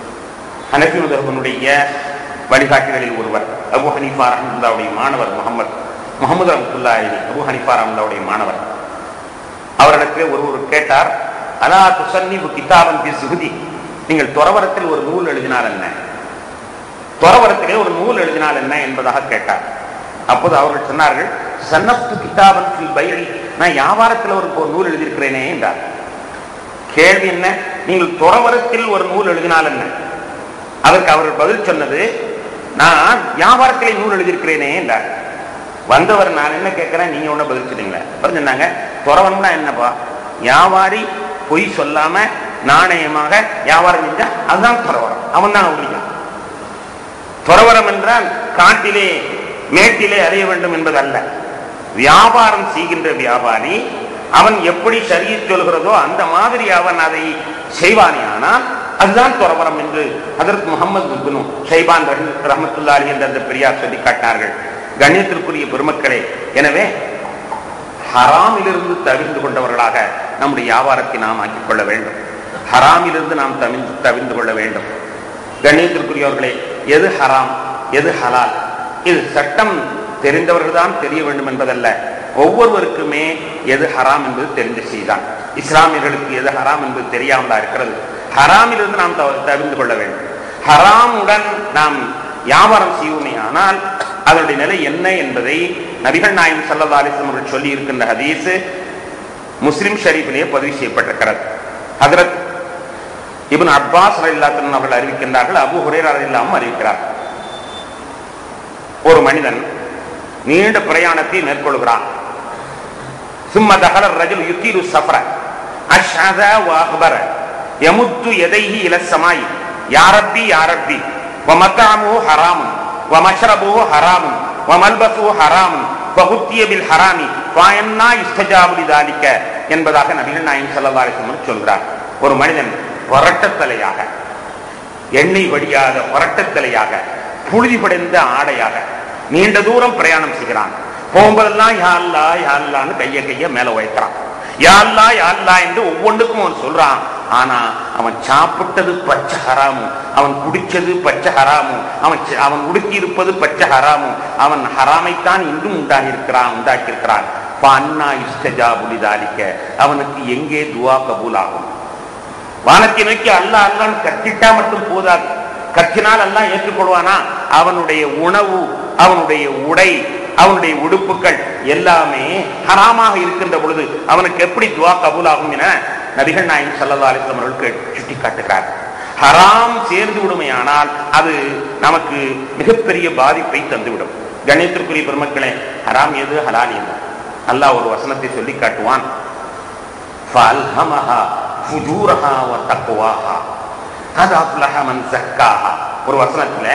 ஹனஃபி முதல்வனுடைய வழிகாட்டிகளில் ஒருவர் அபு ஹனீஃபா ரஹமத்துல்லாவுடைய மாணவர் முகமது முகமது ரஹமத்துல்லாஹி அபு ஹனீஃபா ரஹமத்துல்லாவுடைய மாணவர் அவரிடத்தில் ஒருவர் கேட்டார் அலா துசன்னி கிதாபன் பி சுகுதி நீங்கள் துறவரத்தில் ஒரு நூல் எழுதினால் என்ன துறவரத்திலே ஒரு நூல் எழுதினால் என்ன என்பதாக கேட்டார் அப்போது அவர்கள் சொன்னார்கள் சன்னப்து கிதாபன் ஃபில் பைரி நான் வியாபாரத்தில் ஒரு ஒரு நூல் எழுதியிருக்கிறேனே என்றார் கேள்வி என்ன நீங்கள் துறவரத்தில் ஒரு நூல் எழுதினால் என்ன அதற்கு அவர் பதில் சொன்னது நான் வியாபாரத்திலே நூல் எழுதியிருக்கிறேனே என்றார் வந்தவர் நான் என்ன கேட்கிறேன் நீங்க ஒண்ணு பதில் சொன்னீங்களே அப்புறம் சொன்னாங்க துறவன்னா என்னப்பா வியாபாரி பொய் சொல்லாம நாணயமாக வியாபாரம் செஞ்சா அதுதான் துறவரம் அவன் தான் உரியான் துறவரம் என்றால் காட்டிலே மேட்டிலே அறிய வேண்டும் என்பது அல்ல வியாபாரம் செய்கின்ற வியாபாரி அவன் எப்படி சரிய சொல்கிறதோ அந்த மாதிரி அவன் அதை செய்வானே ஆனால் அதுதான் துறவரம் என்று அதற்கு முகமது பின் ஷைபான் ரஹமத்துல்லாலி என்ற அந்த பெரியார் சொல்லி காட்டினார்கள் கண்ணியத்திற்குரிய பெருமக்களே எனவே ஹராமிலிருந்து தவிர்ந்து கொண்டவர்களாக நம்முடைய வியாபாரத்தை நாம் ஆக்கிக் கொள்ள வேண்டும் ஹராமிலிருந்து நாம் தவிர்ந்து தவிர்ந்து கொள்ள வேண்டும் கண்ணியத்திற்குரியவர்களே எது ஹராம் எது ஹலால் இது சட்டம் தெரிந்தவர்கள் தான் தெரிய வேண்டும் என்பதல்ல ஒவ்வொருவருக்குமே எது ஹராம் என்பது தெரிந்த செய்தான் இஸ்லாமியர்களுக்கு எது ஹராம் என்பது தெரியாமலா இருக்கிறது ஹராமிலிருந்து நாம் தவிர்ந்து கொள்ள வேண்டும் ஹராமுடன் நாம் வியாபாரம் செய்வோமே ஆனால் அதனுடைய நிலை என்ன என்பதை நபிகள் நாயம் சல்லா அலிஸ்லம் அவர்கள் சொல்லி இருக்கின்ற ஹதீஸ் முஸ்லிம் ஷரீஃபிலேயே பதிவு செய்யப்பட்டிருக்கிறது ஹதரத் இவன் அப்பாஸ் அல்லாத்தன் அவர்கள் அறிவிக்கின்றார்கள் அபு ஹுரேரா இல்லாமல் அறிவிக்கிறார் ஒரு மனிதன் நீண்ட பிரயாணத்தை மேற்கொள்கிறான் சும்ம தகல ரஜுல் யுத்தீரு சஃப்ர அஷ்ஹத வஅக்பர யமுத்து யதைஹி இல ஸமாய் யா ரப்பி யா ரப்பி வமத்அமுஹு ஹராமுன் வமஷ்ரபுஹு ஹராமுன் வமல்பசுஹு ஹராமுன் ஃபஹுத்திய பில் ஹராமி ஃபயன்னா இஸ்தஜாபு லிதாலிக என்பதாக நபிகள் நாயகம் ஸல்லல்லாஹு அலைஹி வஸல்லம் சொல்கிறார் ஒரு மனிதன் பரட்டத்தலையாக எண்ணெய் வடியாத பரட்டத்தலையாக புழுதி படைந்த ஆடையாக நீண்ட தூரம் பிரயாணம் செய்கிறான் போகும்போதெல்லாம் யாழ்லா யாழ்லான்னு கைய கைய மேல வைக்கிறான் யாழ்லா யாழ்லா என்று ஒவ்வொன்றுக்கும் அவன் சொல்றான் ஆனா அவன் சாப்பிட்டது பச்சை ஹராமும் அவன் குடிச்சது பச்சை ஹராமும் அவன் அவன் உடுக்கி இருப்பது பச்சை ஹராமும் அவன் ஹராமைத்தான் இன்றும் உண்டாகி இருக்கிறான் உண்டாக்கி இருக்கிறான் அண்ணா இஷ்டஜா புலிதாலிக்க அவனுக்கு எங்கே துவா கபூல் ஆகும் வானத்தை நோக்கி அல்லா அல்லான்னு கத்திட்டா மட்டும் போதாது கத்தினால் எல்லாம் ஏற்றுக்கொள்வானா அவனுடைய உணவு அவனுடைய உடை அவனுடைய உடுப்புகள் எல்லாமே ஹராமாக இருக்கின்ற பொழுது அவனுக்கு எப்படி துவா கபூலாகும் என நபிகள் நாயகம் சல்லா அலிஸ்லாம் அவர்கள் சுட்டி காட்டுகிறார் ஹராம் சேர்ந்து விடுமையானால் அது நமக்கு மிகப்பெரிய பாதிப்பை தந்துவிடும் கணேத்திற்குரிய பெருமக்களே ஹராம் எது ஹலால் எது அல்லாஹ் ஒரு வசனத்தை சொல்லி காட்டுவான் فألهمها فجورها وتقواها قد أفلح من زكاها ஒரு வசனத்துல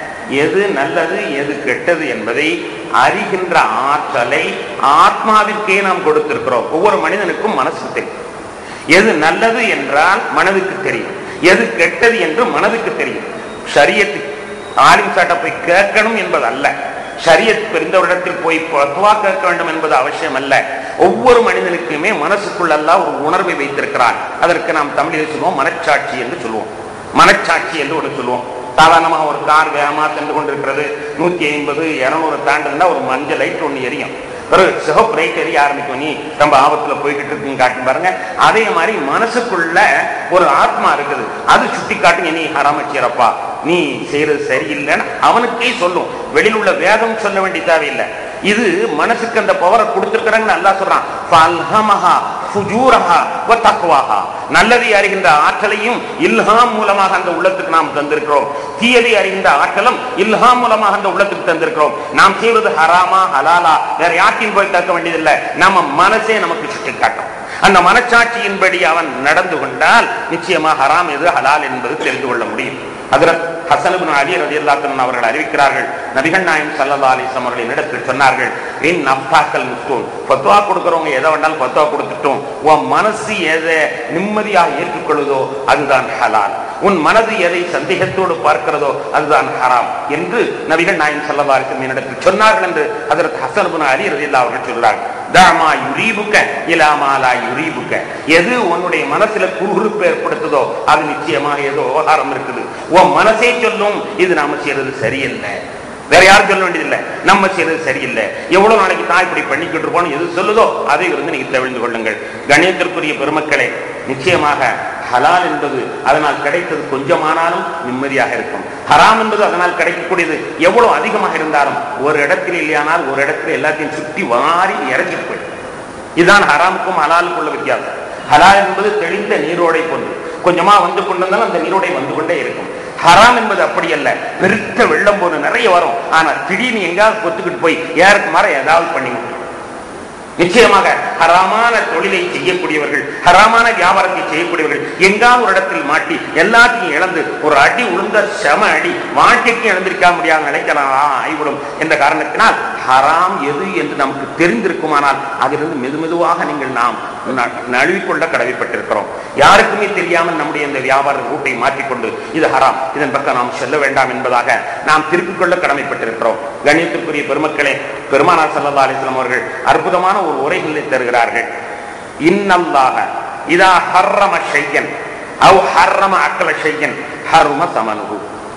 எது நல்லது எது கெட்டது என்பதை அறிகின்ற ஆற்றலை ஆத்மாவிற்கே நாம் கொடுத்திருக்கிறோம் ஒவ்வொரு மனிதனுக்கும் மனசுக்கு தெரியும் எது நல்லது என்றால் மனதுக்கு தெரியும் எது கெட்டது என்று மனதுக்கு தெரியும் ஷரியத்து ஆலிம் சாட்ட போய் கேட்கணும் என்பது அல்ல ஷரியத் தெரிந்தவரிடத்தில் போய் பத்துவா கேட்க வேண்டும் என்பது அவசியம் அல்ல ஒவ்வொரு மனிதனுக்குமே மனசுக்குள்ளெல்லாம் ஒரு உணர்வை வைத்திருக்கிறான் அதற்கு நாம் தமிழில் சொல்லுவோம் மனச்சாட்சி என்று சொல்லுவோம் மனச்சாட்சி என்று ஒன்று சொல்லுவோம் சாதாரணமாக ஒரு கார் வேகமா சென்று கொண்டிருக்கிறது நூத்தி ஐம்பது இருநூறு தாண்டுதுன்னா ஒரு மஞ்சள் லைட் ஒன்று எரியும் ஒரு சிவப்பு லைட் எரிய ஆரம்பிக்கும் நீ ரொம்ப ஆபத்துல போய்கிட்டு இருக்குன்னு காட்டும் பாருங்க அதே மாதிரி மனசுக்குள்ள ஒரு ஆத்மா இருக்குது அது சுட்டி காட்டுங்க நீ ஹராமச்சியரப்பா நீ செய்யறது சரியில்லைன்னு அவனுக்கே சொல்லும் வெளியில் உள்ள வேதம் சொல்ல வேண்டிய தேவையில்லை இது மனசுக்கு அந்த பவரை கொடுத்திருக்கிறாங்கன்னு நல்லா சொல்றான் ஃபல்ஹமஹா ஃபுஜூரஹா வ தக்வாஹா நல்லதை அறிகின்ற ஆற்றலையும் இல்ஹாம் மூலமாக அந்த உள்ளத்துக்கு நாம் தந்திருக்கிறோம் தீயதை அறிகின்ற ஆற்றலும் இல்ஹாம் மூலமாக அந்த உள்ளத்துக்கு தந்திருக்கிறோம் நாம் செய்வது ஹராமா ஹலாலா வேற யார்ட்டையும் போய் கேட்க வேண்டியதில்லை நம்ம மனசே நமக்கு சுட்டி காட்டும் அந்த மனச்சாட்சியின்படி அவன் நடந்து கொண்டால் நிச்சயமா ஹராம் எது ஹலால் என்பது தெரிந்து கொள்ள முடியும் ஹதரத் ஹசனுபின் அலி ரதியல்லாத்தன் அவர்கள் அறிவிக்கிறார்கள் நபிகள் நாயம் சல்லா அலிஸ்லாம் அவர்கள் என்னிடத்தில் சொன்னார்கள் இன் நப்தாக்கள் முஸ்தூன் பத்துவா கொடுக்கறவங்க எதை வேண்டாலும் பத்துவா கொடுத்துட்டோம் உன் மனசு எதை நிம்மதியாக ஏற்றுக்கொள்ளுதோ அதுதான் ஹலால் உன் மனது எதை சந்தேகத்தோடு பார்க்கிறதோ அதுதான் ஹராம் என்று நபிகள் நாயம் சல்லா அலிஸ்லாம் என்னிடத்தில் சொன்னார்கள் என்று ஹதரத் ஹசனுபின் அலி ரதியல்லா அவர்கள் சொல்கிறார்கள் தாமா யுரீபுக்க இலாமாலா யுரீபுக்க எது உன்னுடைய மனசுல குறுகுறுப்பு ஏற்படுத்துதோ அது நிச்சயமாக ஏதோ விவகாரம் இருக்குது உன் மனசே சொல்லும் இது நாம செய்யறது சரியில்லை வேற யாரும் சொல்ல வேண்டியதில்லை நம்ம செய்யறது சரியில்லை எவ்வளவு நாளைக்கு தான் இப்படி பண்ணிக்கிட்டு இருப்போம் எது சொல்லுதோ அதை இருந்து நீங்க தெரிந்து கொள்ளுங்கள் கணியத்திற்குரிய பெருமக்களே நிச்சயமாக ஹலால் என்பது அதனால் கிடைத்தது கொஞ்சமானாலும் நிம்மதியாக இருக்கும் ஹராம் என்பது அதனால் கிடைக்கக்கூடியது எவ்வளவு அதிகமாக இருந்தாலும் ஒரு இடத்தில் இல்லையானால் ஒரு இடத்துல எல்லாத்தையும் சுற்றி வாரி இறங்கிட்டு போயிடும் இதுதான் ஹராமுக்கும் ஹலாலுக்கும் உள்ள வித்தியாசம் ஹலால் என்பது தெளிந்த நீரோடை போன்று கொஞ்சமா வந்து கொண்டிருந்தாலும் அந்த நீரோடை வந்து கொண்டே இருக்கும் ஹராம் என்பது அப்படி அல்ல பெருத்த வெள்ளம் போது நிறைய வரும் ஆனா திடீர்னு எங்காவது கொத்துக்கிட்டு போய் யாருக்கு மாற ஏதாவது பண்ணி விட்டுரும் நிச்சயமாக ஹராமான தொழிலை செய்யக்கூடியவர்கள் ஹராமான வியாபாரத்தை செய்யக்கூடியவர்கள் எங்காவது ஒரு இடத்தில் மாட்டி எல்லாத்தையும் இழந்து ஒரு அடி உளுந்த செம அடி வாழ்க்கைக்கு இழந்திருக்க முடியாது நினைக்கலாம் ஆய்விடும் என்ற காரணத்தினால் ஹராம் எது என்று நமக்கு தெரிந்திருக்குமானால் அதிலிருந்து மெது மெதுவாக நீங்கள் நாம் நழுவிக்கொள்ள கடமைப்பட்டிருக்கிறோம் யாருக்குமே தெரியாமல் நம்முடைய இந்த வியாபார ரூட்டை மாற்றிக்கொண்டு இது ஹராம் இதன் பக்கம் நாம் செல்ல வேண்டாம் என்பதாக நாம் திருப்பிக் கொள்ள கடமைப்பட்டிருக்கிறோம் கணியத்திற்குரிய பெருமக்களே பெருமானார் சல்லா அலிஸ்லாம் அவர்கள் அற்புதமான ஒரு உரைகளை தருகிறார்கள் இன்னல்லாக இதா ஹர்ரம ஷையன் அவ் ஹர்ரம அக்கல ஷையன் ஹர்ம சமனுகு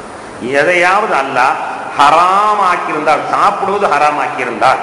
எதையாவது அல்லாஹ் ஹராமாக்கியிருந்தால் சாப்பிடுவது ஹராமாக்கியிருந்தால்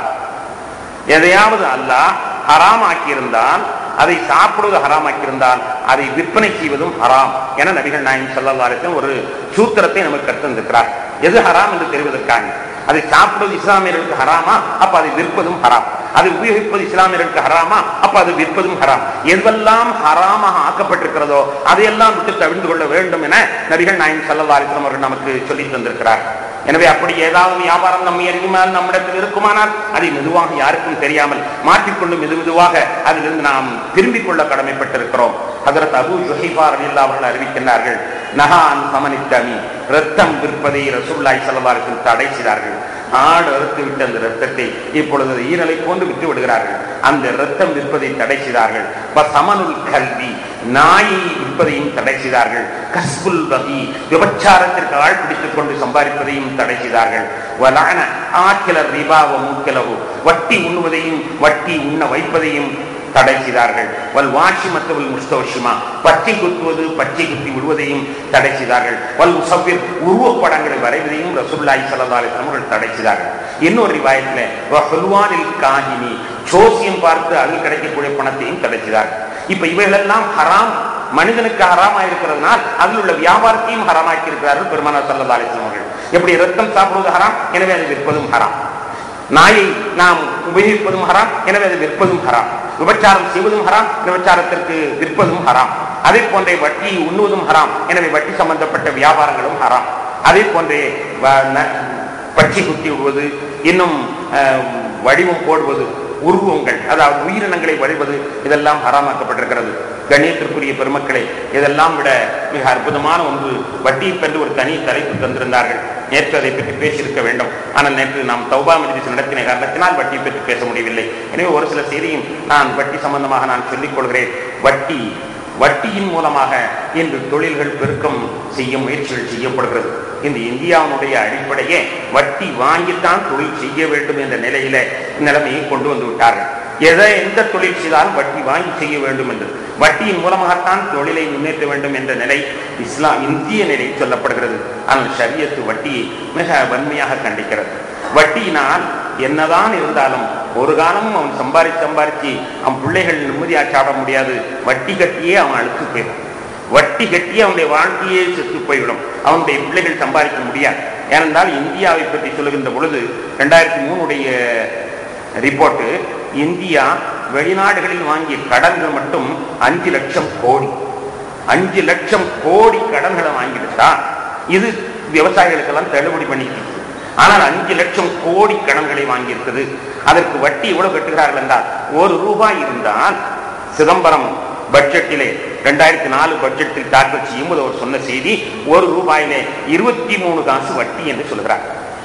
எதையாவது அல்லாஹ் ஹராமாக்கியிருந்தால் அதை சாப்பிடுவது ஹராமாக்கியிருந்தால் அதை விற்பனை செய்வதும் ஹராம் என நபிகள் நாயம் சல்லா ஒரு சூத்திரத்தை நமக்கு கற்றுந்திருக்கிறார் எது ஹராம் என்று தெரிவதற்காக அதை சாப்பிடுவது இஸ்லாமியர்களுக்கு ஹராமா அப்ப அதை விற்பதும் ஹராம் அதை உபயோகிப்பது இஸ்லாமியர்களுக்கு ஹராமா அப்ப அது விற்பதும் ஹராம் எதுவெல்லாம் ஹராமாக ஆக்கப்பட்டிருக்கிறதோ அதையெல்லாம் விட்டு தவிர்த்து கொள்ள வேண்டும் என நபிகள் நாயம் சல்லா அலிஸ்லாம் அவர்கள் நமக்கு சொல்லி தந்திருக்கிறார் எனவே அப்படி ஏதாவது வியாபாரம் நம்ம அறியுமால் நம்மிடத்தில் இருக்குமானால் அதை மெதுவாக யாருக்கும் தெரியாமல் மாற்றிக்கொண்டு மெது மெதுவாக அதிலிருந்து நாம் திரும்பிக் கொள்ள கடமைப்பட்டிருக்கிறோம் அதற்கு அபு ஜுஹைபார் அல்லா அவர்கள் அறிவிக்கின்றார்கள் நகான் சமனித்தமி ரத்தம் விற்பதை ரசூல்லாய் செலவார்கள் தடை செய்தார்கள் ஆடு அறுத்து விட்ட அந்த ரத்தத்தை இப்பொழுது அது ஈரலை போன்று விட்டு விடுகிறார்கள் அந்த ரத்தம் விற்பதை தடை செய்தார்கள் சமனுல் கல்வி நாயை விற்பதையும் தடை செய்தார்கள் கஸ்புல் வகி விபச்சாரத்திற்கு ஆள் பிடித்துக் கொண்டு சம்பாதிப்பதையும் தடை செய்தார்கள் வலான ஆக்கிலர் ரிபாவ மூக்கிலவு வட்டி உண்ணுவதையும் வட்டி உண்ண வைப்பதையும் தடை செய்தார்கள் வல் வாஷி மத்தவல் முஸ்தவஷிமா பச்சை குத்துவது பச்சை குத்தி விடுவதையும் தடை செய்தார்கள் வல் முசவ்விர் உருவப்படங்களை வரைவதையும் ரசூல்லாய் சல்லா அவர்கள் தடை செய்தார்கள் இன்னொரு ரிவாயத்துல ஹுல்வானில் காஹினி சோசியம் பார்த்து அதில் கிடைக்கக்கூடிய பணத்தையும் தடை செய்தார்கள் இப்ப இவைகளெல்லாம் ஹராம் மனிதனுக்கு ஹராமா இருக்கிறதுனால் அதில் உள்ள வியாபாரத்தையும் ஹராமாக்கி இருக்கிறார்கள் பெருமானார் சல்லா அலிஸ்லாம் அவர்கள் எப்படி ரத்தம் சாப்பிடுவது ஹராம் எனவே அது விற்பதும் ஹராம் நாயை நாம் உபயோகிப்பதும் ஹராம் எனவே அது விற்பதும் ஹராம் விபச்சாரம் செய்வதும் ஹராம் விபச்சாரத்திற்கு விற்பதும் ஹராம் அதே போன்றே வட்டி உண்ணுவதும் ஹராம் எனவே வட்டி சம்பந்தப்பட்ட வியாபாரங்களும் ஹராம் அதே போன்றே பட்சி குத்தி விடுவது இன்னும் வடிவம் போடுவது உருவங்கள் அதாவது உயிரினங்களை வழிவது இதெல்லாம் ஹராமாக்கப்பட்டிருக்கிறது கணியத்திற்குரிய பெருமக்களே இதெல்லாம் விட மிக அற்புதமான ஒன்று வட்டியை பெற்று ஒரு தனி தலைப்பு தந்திருந்தார்கள் நேற்று அதை பற்றி பேசியிருக்க வேண்டும் ஆனால் நேற்று நாம் தௌபா மஜ்லிஸ் நடத்தின காரணத்தினால் வட்டியை பற்றி பேச முடியவில்லை எனவே ஒரு சில செய்தியும் நான் வட்டி சம்பந்தமாக நான் சொல்லிக் கொள்கிறேன் வட்டி வட்டியின் மூலமாக இன்று தொழில்கள் பெருக்கம் செய்ய முயற்சிகள் செய்யப்படுகிறது இந்த இந்தியாவினுடைய அடிப்படையே வட்டி வாங்கித்தான் தொழில் செய்ய வேண்டும் என்ற நிலையில நிலைமையை கொண்டு வந்து விட்டார்கள் எதை எந்த தொழில் செய்தாலும் வட்டி வாங்கி செய்ய வேண்டும் என்று வட்டியின் மூலமாகத்தான் தொழிலை முன்னேற்ற வேண்டும் என்ற நிலை இஸ்லாம் இந்திய நிலை சொல்லப்படுகிறது ஆனால் ஷரியத்து வட்டியை மிக வன்மையாக கண்டிக்கிறது வட்டியினால் என்னதான் இருந்தாலும் ஒரு காலமும் அவன் சம்பாரிச்சு சம்பாரிச்சு அவன் பிள்ளைகள் நிம்மதியா சாப்பிட முடியாது வட்டி கட்டியே அவன் அழுத்து போயிடும் வட்டி கட்டி அவனுடைய வாழ்க்கையே செத்து போய்விடும் அவனுடைய பிள்ளைகள் சம்பாதிக்க முடியாது ஏனென்றால் இந்தியாவை பற்றி சொல்லுகின்ற பொழுது ரெண்டாயிரத்தி மூணுடைய ரிப்போர்ட்டு இந்தியா வெளிநாடுகளில் வாங்கிய கடன்கள் மட்டும் அஞ்சு லட்சம் கோடி அஞ்சு லட்சம் கோடி கடன்களை வாங்கிடுச்சா இது விவசாயிகளுக்கெல்லாம் தள்ளுபடி பண்ணிக்கிட்டு ஆனால் அஞ்சு லட்சம் கோடி கடன்களை வாங்கியிருக்குது அதற்கு வட்டி எவ்வளவு கட்டுகிறார்கள் என்றால் ஒரு ரூபாய் இருந்தால் சிதம்பரம் பட்ஜெட்டிலே ரெண்டாயிரத்தி நாலு பட்ஜெட்டில் தாக்கல் செய்யும்போது அவர் சொன்ன செய்தி ஒரு ரூபாயிலே இருபத்தி மூணு காசு வட்டி என்று சொல்கிறார்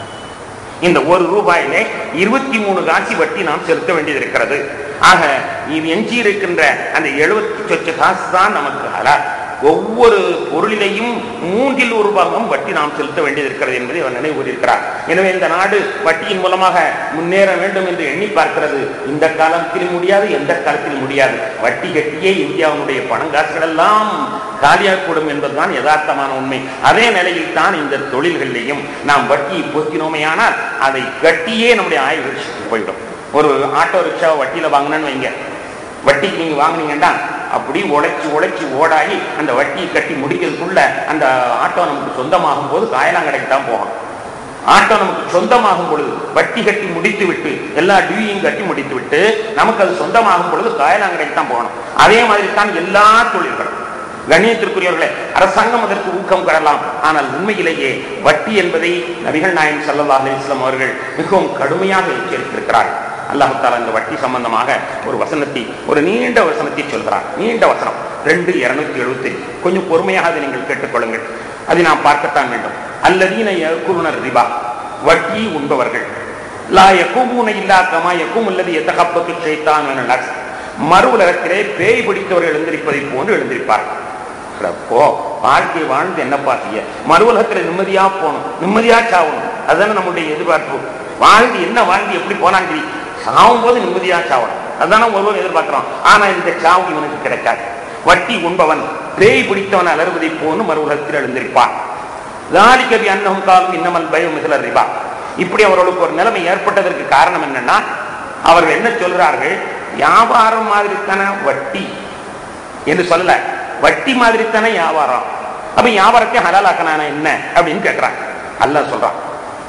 இந்த ஒரு ரூபாயிலே இருபத்தி மூணு காசி வட்டி நாம் செலுத்த வேண்டியது இருக்கிறது ஆக இது எஞ்சி இருக்கின்ற அந்த எழுபத்தி சொச்ச காசு தான் நமக்கு ஹலால் ஒவ்வொரு பொருளிலையும் மூன்றில் ஒரு பாகம் வட்டி நாம் செலுத்த வேண்டியது இருக்கிறது என்பதை அவர் நினைவு கூறியிருக்கிறார் எனவே இந்த நாடு வட்டியின் மூலமாக முன்னேற வேண்டும் என்று எண்ணி பார்க்கிறது இந்த காலத்தில் முடியாது எந்த காலத்தில் முடியாது வட்டி கட்டியே இந்தியாவுடைய பணங்காசுகள் எல்லாம் காலியாகக்கூடும் என்பதுதான் யதார்த்தமான உண்மை அதே நிலையில் தான் இந்த தொழில்களிலையும் நாம் வட்டியை போக்கினோமையானால் அதை கட்டியே நம்முடைய ஆய்வு போய்விடும் ஒரு ஆட்டோ ரிக்ஷாவை வட்டியில வாங்கினேன்னு வைங்க வட்டிக்கு நீங்க வாங்கினீங்கன்னா அப்படி உழைச்சி உழைச்சி ஓடாகி அந்த வட்டியை கட்டி முடிக்கிறதுக்குள்ள அந்த ஆட்டோ நமக்கு சொந்தமாகும் போது காயலாங்கடைக்கு தான் போகணும் ஆட்டோ நமக்கு சொந்தமாகும் பொழுது வட்டி கட்டி முடித்து விட்டு எல்லா டியூயும் கட்டி முடித்து விட்டு நமக்கு அது சொந்தமாகும் பொழுது காயலாங்கடைக்கு தான் போகணும் அதே மாதிரி தான் எல்லா தொழில்களும் கண்ணியத்திற்குரியவர்களே அரசாங்கம் அதற்கு ஊக்கம் பெறலாம் ஆனால் உண்மையிலேயே வட்டி என்பதை நபிகள் நாயன் சல்லா அலிஸ்லாம் அவர்கள் மிகவும் கடுமையாக எச்சரித்திருக்கிறார்கள் அல்லாஹு தாலா இந்த வட்டி சம்பந்தமாக ஒரு வசனத்தை ஒரு நீண்ட வசனத்தை சொல்கிறார் நீண்ட வசனம் ரெண்டு இருநூத்தி எழுபத்தி கொஞ்சம் பொறுமையாக அதை நீங்கள் கேட்டுக்கொள்ளுங்கள் அதை நாம் பார்க்கத்தான் வேண்டும் அல்லதீன யகுருனர் ரிபா வட்டி உண்பவர்கள் லா யகுமூன இல்லா கமா யகும் அல்லது எத்தகப்பக்கு செய்தான் என மறு உலகத்திலே பேய் பிடித்தவர்கள் எழுந்திருப்பதை போன்று எழுந்திருப்பார்கள் அப்போ வாழ்க்கை வாழ்ந்து என்னப்பா செய்ய மறு உலகத்துல நிம்மதியா போகணும் நிம்மதியா சாவணும் அதுதானே நம்முடைய எதிர்பார்ப்பு வாழ்ந்து என்ன வாழ்ந்து எப்படி போனான்னு தெரியும் சாவும் போது நிம்மதியா சாவணும் அதுதானே ஒருவர் எதிர்பார்க்கிறோம் ஆனா இந்த சாவு இவனுக்கு கிடைக்காது வட்டி உண்பவன் பேய் பிடித்தவன் அலறுவதை போன்னு மறு உலகத்தில் எழுந்திருப்பான் லாலிகபி அன்னமும் காலம் இன்னமல் பயம் மிகல ரிபா இப்படி அவர்களுக்கு ஒரு நிலைமை ஏற்பட்டதற்கு காரணம் என்னன்னா அவர்கள் என்ன சொல்கிறார்கள் வியாபாரம் மாதிரி தானே வட்டி என்று சொல்லல வட்டி மாதிரி தானே வியாபாரம் அப்ப வியாபாரத்தை ஹலாலாக்கனான என்ன அப்படின்னு கேட்கிறாங்க அல்ல சொல்றான்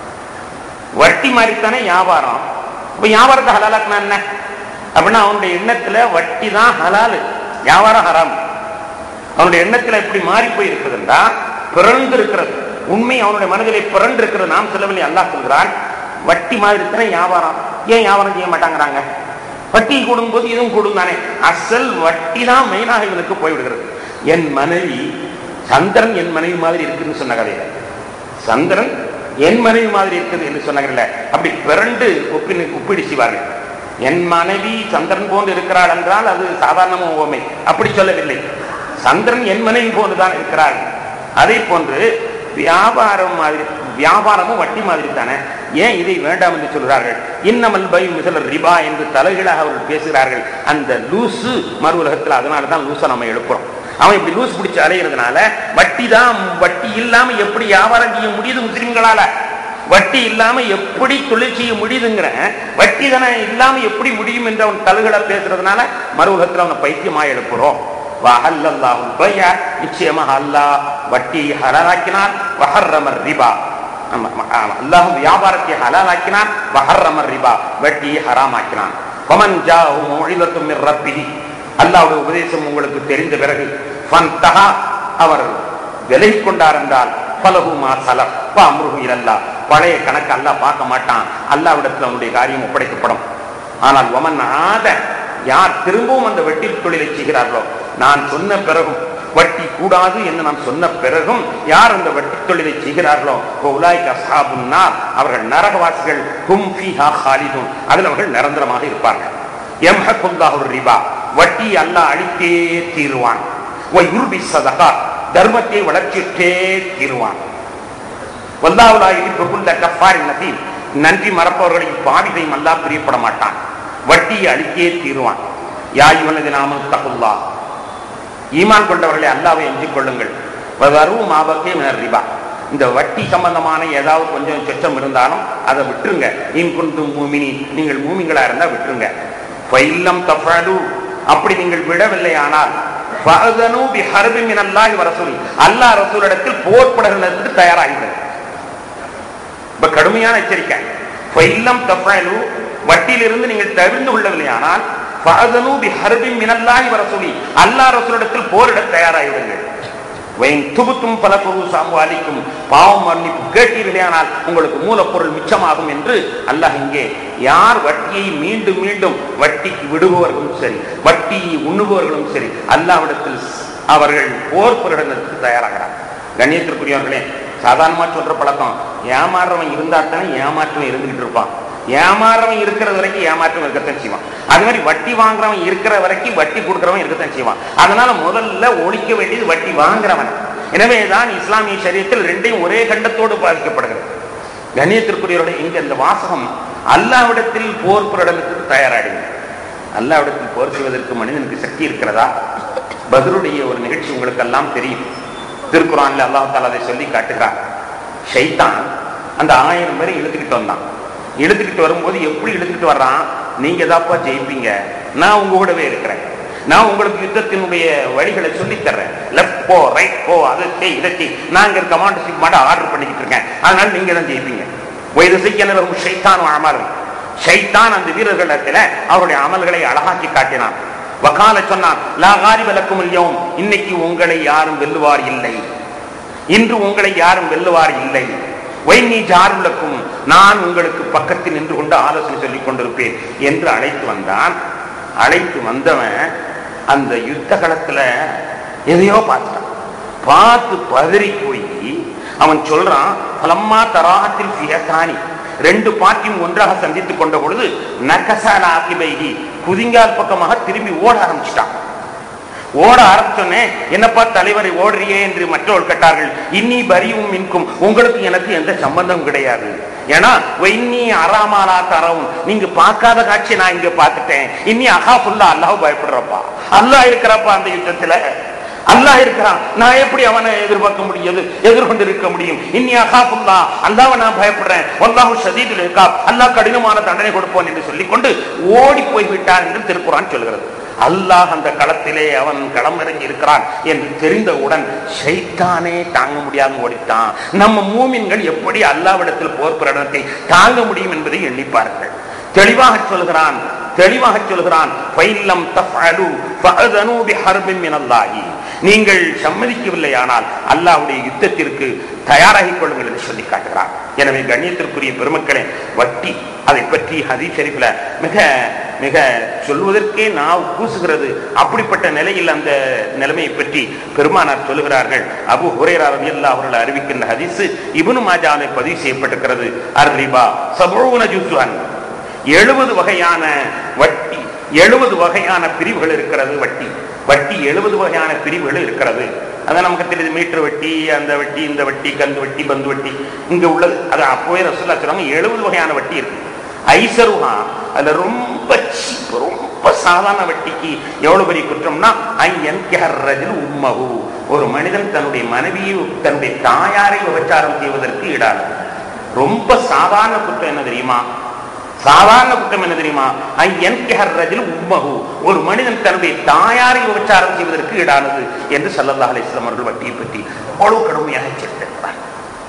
வட்டி மாதிரி தானே வியாபாரம் இப்ப வியாபாரத்தை ஹலாலாக்கனா என்ன அப்படின்னா அவனுடைய எண்ணத்துல வட்டி தான் ஹலாலு வியாபாரம் ஹராம் அவனுடைய எண்ணத்துல எப்படி மாறி போய் இருக்குதுன்றா பிறந்து இருக்கிறது உண்மை அவனுடைய மனதிலே பிறண்டு இருக்கிறது நாம் சொல்லவில்லை அல்லாஹ் சொல்கிறான் வட்டி மாதிரி தானே வியாபாரம் ஏன் வியாபாரம் செய்ய மாட்டாங்கிறாங்க வட்டி கூடும்போது இதுவும் கூடும் தானே அசல் வட்டி தான் மெயினாக இவனுக்கு போய்விடுகிறது என் மனைவி சந்திரன் என் மனைவி மாதிரி இருக்குன்னு சொன்ன கதையில சந்திரன் என் மனைவி மாதிரி இருக்குது என்று சொன்னாங்கல்ல அப்படி பிறண்டு ஒப்பிடு ஒப்பிடு செய்வார்கள் என் மனைவி சந்திரன் போன்று இருக்கிறாள் என்றால் அது சாதாரண ஓமை அப்படி சொல்லவில்லை சந்திரன் என் மனைவி போன்றுதான் இருக்கிறாள் அதே போன்று வியாபாரம் மாதிரி வியாபாரமும் வட்டி மாதிரி தானே ஏன் இதை வேண்டாம் என்று சொல்கிறார்கள் இன்னமல் பை மிசல ரிபா என்று தலைகளாக அவர்கள் பேசுகிறார்கள் அந்த லூசு மறு உலகத்தில் அதனால தான் லூசை நம்ம எழுப்புறோம் அவன் இப்படி லூஸ் பிடிச்சு அலையிறதுனால வட்டி தான் வட்டி இல்லாம எப்படி வியாபாரம் செய்ய முடியுது முஸ்லிம்களால வட்டி இல்லாம எப்படி தொழில் செய்ய முடியுதுங்கிற வட்டி தானே இல்லாம எப்படி முடியும் என்று அவன் தலுகளை பேசுறதுனால மறு உலகத்தில் அவனை பைத்தியமா எழுப்புறோம் நிச்சயமாக அல்லாஹ் வட்டி ஹலாலாக்கினான் வஹர்ரமர் ரிபா அல்லாஹ் வியாபாரத்தை ஹலாலாக்கினான் வஹர்ரமர் ரிபா வட்டி ஹராமாக்கினான் பமன் ஜாஹு மொழிலத்தும் ரப்பிஹி அல்லாவுடைய உபதேசம் உங்களுக்கு தெரிந்த பிறகு ஃபன்தஹா அவர் விலகி கொண்டார் என்றால் பலகுமா சலர் அம்ருகு இல்லல்லா பழைய கணக்கு அல்லாஹ் பார்க்க மாட்டான் அல்லாவிடத்தில் அவனுடைய காரியம் ஒப்படைக்கப்படும் ஆனால் ஒமன் ஆத யார் திரும்பவும் அந்த வெட்டி தொழிலை செய்கிறார்களோ நான் சொன்ன பிறகும் வட்டி கூடாது என்று நான் சொன்ன பிறகும் யார் அந்த வட்டி தொழிலை செய்கிறார்களோ உலாய் கசாபுன்னார் அவர்கள் நரகவாசிகள் ஹும் ஃபீஹா ஹாலிதுன் அதில் அவர்கள் நிரந்தரமாக இருப்பார்கள் எம்ஹகுல்லாஹு ரிபா வட்டி அல்லாஹ் அழித்தே தீருவான் ஒ யுர்பி சதகா தர்மத்தை வளர்ச்சிட்டே தீருவான் வல்லாவுலாயி பிரபுல்ல கஃபாரி நதீம் நன்றி மறப்பவர்களை பாவிகளையும் அல்லாஹ் பிரியப்பட மாட்டான் வட்டியை அழித்தே தீருவான் யாயுவனது நாம தகுல்லா ஈமான் கொண்டவர்களை அல்லாவை எஞ்சிக் கொள்ளுங்கள் வரும் ஆபத்தே ரிபா இந்த வட்டி சம்பந்தமான ஏதாவது கொஞ்சம் சொச்சம் இருந்தாலும் அதை விட்டுருங்க இன் குண்டு மூமினி நீங்கள் மூமிங்களா இருந்தா விட்டுருங்க ஃபைல்லம் தஃபலு அப்படி நீங்கள் விடவில்லை ஆனால் ஃபஅதனு பிஹர்பி மினல்லாஹி வ ரசூலி அல்லாஹ் ரசூலிடத்தில் போர் படங்களுக்கு தயாராகிவிடுங்க இப்ப கடுமையான எச்சரிக்கை ஃபைல்லம் தஃபலு வட்டியிலிருந்து நீங்கள் தவிர்ந்து கொள்ளவில்லை ஆனால் ஃபஅதனு பிஹர்பி மினல்லாஹி வ ரசூலி அல்லாஹ் ரசூலிடத்தில் போரிட தயாராகிவிடுங்கள் வைன் துபுத்தும் பல பொருள் சாம்புவாலிக்கும் பாவம் மன்னிப்பு கேட்டீர்களேயானால் உங்களுக்கு மூலப்பொருள் மிச்சமாகும் என்று அல்லாஹ் இங்கே யார் வட்டியை மீண்டும் மீண்டும் வட்டிக்கு விடுபவர்களும் சரி வட்டியை உண்ணுபவர்களும் சரி அல்லாவிடத்தில் அவர்கள் போர் பிரகடனத்துக்கு தயாராகிறார் கண்ணியத்திற்குரியவர்களே சாதாரணமா சொல்ற பழக்கம் ஏமாறுறவன் இருந்தா தானே ஏமாற்றவன் இருந்துகிட்டு இருப்பான் ஏமாறவன் இருக்கிற வரைக்கும் ஏமாற்றம் இருக்கத்தான் செய்வான் அது மாதிரி வட்டி வாங்குறவன் இருக்கிற வரைக்கும் வட்டி கொடுக்கிறவன் இருக்கத்தான் செய்வான் அதனால முதல்ல ஒழிக்க வேண்டியது வட்டி வாங்குறவன் எனவேதான் இஸ்லாமிய சரியத்தில் ரெண்டையும் ஒரே கண்டத்தோடு பாதிக்கப்படுகிறது கண்ணியத்திற்குரியவர்கள் இங்க இந்த வாசகம் அல்லாவிடத்தில் போர் பிரடனத்துக்கு தயாராடுங்க அல்லாவிடத்தில் போர் செய்வதற்கு மனிதனுக்கு சக்தி இருக்கிறதா பதருடைய ஒரு நிகழ்ச்சி உங்களுக்கு எல்லாம் தெரியும் திருக்குறான்ல அல்லாஹ் தாலா அதை சொல்லி காட்டுகிறார் ஷைத்தான் அந்த ஆயிரம் பேரை இழுத்துக்கிட்டு வந்தான் இழுத்துக்கிட்டு வரும்போது எப்படி இழுத்துக்கிட்டு வர்றான் நீங்க தாப்பா ஜெயிப்பீங்க நான் உங்க கூடவே இருக்கிறேன் நான் உங்களுக்கு யுத்தத்தினுடைய வழிகளை சொல்லித் தர்றேன் லெஃப்ட் போ ரைட் போ அதை செய் இதை செய் நான் இங்க கமாண்ட் சீட் மாட்ட ஆர்டர் பண்ணிக்கிட்டு இருக்கேன் அதனால நீங்க தான் ஜெயிப்பீங்க வயது செய்யணும் ஷைத்தான் அமல் ஷைத்தான் அந்த வீரர்களிடத்துல அவருடைய அமல்களை அழகாக்கி காட்டினான் வக்கால சொன்னான் லா காரிபலக்கும் இல்லையும் இன்னைக்கு உங்களை யாரும் வெல்லுவார் இல்லை இன்று உங்களை யாரும் வெல்லுவார் இல்லை வைநீ ஜாருலக்கும் நான் உங்களுக்கு பக்கத்தில் நின்று கொண்டு ஆலோசனை சொல்லிக் கொண்டிருப்பேன் என்று அழைத்து வந்தான் அழைத்து வந்தவன் அந்த யுத்த களத்துல எதையோ பார்த்துட்டான் பார்த்து பதறி போய் அவன் சொல்றான் பலம்மா தராகத்தில் பியத்தானி ரெண்டு பார்ட்டியும் ஒன்றாக சந்தித்துக் கொண்ட பொழுது நகசால ஆக்கிபைகி குதிங்கால் பக்கமாக திரும்பி ஓட ஆரம்பிச்சிட்டான் ஓட ஆரம்பிச்சோன்னே என்னப்பா தலைவரை ஓடுறியே என்று மற்றவர்கள் கேட்டார்கள் இன்னி பரியும் மின்கும் உங்களுக்கு எனக்கு எந்த சம்பந்தம் கிடையாது ஏன்னா இன்னி அறாமாலா தரவும் நீங்க பார்க்காத காட்சி நான் இங்க பார்த்துட்டேன் இன்னி அகா ஃபுல்லா அல்லாஹ் பயப்படுறப்பா அல்லாஹ் இருக்கிறப்பா அந்த யுத்தத்துல அல்லாஹ் இருக்கிறான் நான் எப்படி அவனை எதிர்பார்க்க முடியாது எதிர்கொண்டு இருக்க முடியும் இன்னி அகாபுல்லா அல்லாவை நான் பயப்படுறேன் அல்லாஹு ஷதீதுல் இருக்கா அல்லாஹ் கடினமான தண்டனை கொடுப்போன் என்று சொல்லிக்கொண்டு ஓடி போய் விட்டான் என்று திருக்குறான் சொல்கிறது அல்லாஹ் அந்த களத்திலே அவன் களமிறங்கி இருக்கிறான் என்று தெரிந்தவுடன் ஷைத்தானே தாங்க முடியாமல் ஓடித்தான் நம்ம மூமின்கள் எப்படி அல்லாவிடத்தில் போர் பிரகடனத்தை தாங்க முடியும் என்பதை எண்ணிப்பார்கள் தெளிவாக சொல்கிறான் தெளிவாக சொல்கிறான் ஃபைல்லம் தஃஅலு ஃபஅதனு பிஹர்பின் மினல்லாஹி நீங்கள் சம்மதிக்கவில்லை ஆனால் அல்லாஹ்வுடைய யுத்தத்திற்கு தயாராகிக் கொள்ளுங்கள் என்று சொல்லி காட்டுகிறார் எனவே கண்ணியத்திற்குரிய பெருமக்களே வட்டி அதை பற்றி ஹதீஸ் ஷரீஃப்ல மிக மிக சொல்வதற்கே நான் கூசுகிறது அப்படிப்பட்ட நிலையில் அந்த நிலைமையை பற்றி பெருமானார் சொல்லுகிறார்கள் அபு ஹுரேரா ரலியல்லாஹு அவர்கள் அறிவிக்கின்ற ஹதீஸ் இப்னு மாஜாவில் பதிவு செய்யப்பட்டிருக்கிறது அர் ரிபா சபூன ஜுஸ்வான் எழுபது வகையான வட்டி எழுபது வகையான பிரிவுகள் இருக்கிறது வட்டி வட்டி எழுபது வகையான பிரிவுகள் இருக்கிறது அதான் நமக்கு தெரியுது மீட்டர் வட்டி அந்த வட்டி இந்த வட்டி கந்து வட்டி பந்து வட்டி இங்க உள்ளது அது அப்போவே ரசூல்லா சொல்றாங்க எழுபது வகையான வட்டி இருக்கு ஐசருஹா அதுல ரொம்ப cheap, ரொம்ப சாதாரண வட்டிக்கு எவ்வளவு பெரிய குற்றம்னா ஐயன்கரஜில் உம்மகு ஒரு மனிதன் தன்னுடைய மனைவியை தன்னுடைய தாயாரை விபச்சாரம் செய்வதற்கு ஈடானது ரொம்ப சாதாரண குற்றம் என்ன தெரியுமா சாதாரண குற்றம் என்ன தெரியுமா ஐயன்கரஜில் உம்மகு ஒரு மனிதன் தன்னுடைய தாயாரை விபச்சாரம் செய்வதற்கு ஈடானது என்று சல்லல்லா அலிஸ்லாம் அவர்கள் வட்டியை பற்றி அவ்வளவு கடுமையாக எச்சரித்திருக்கிறார்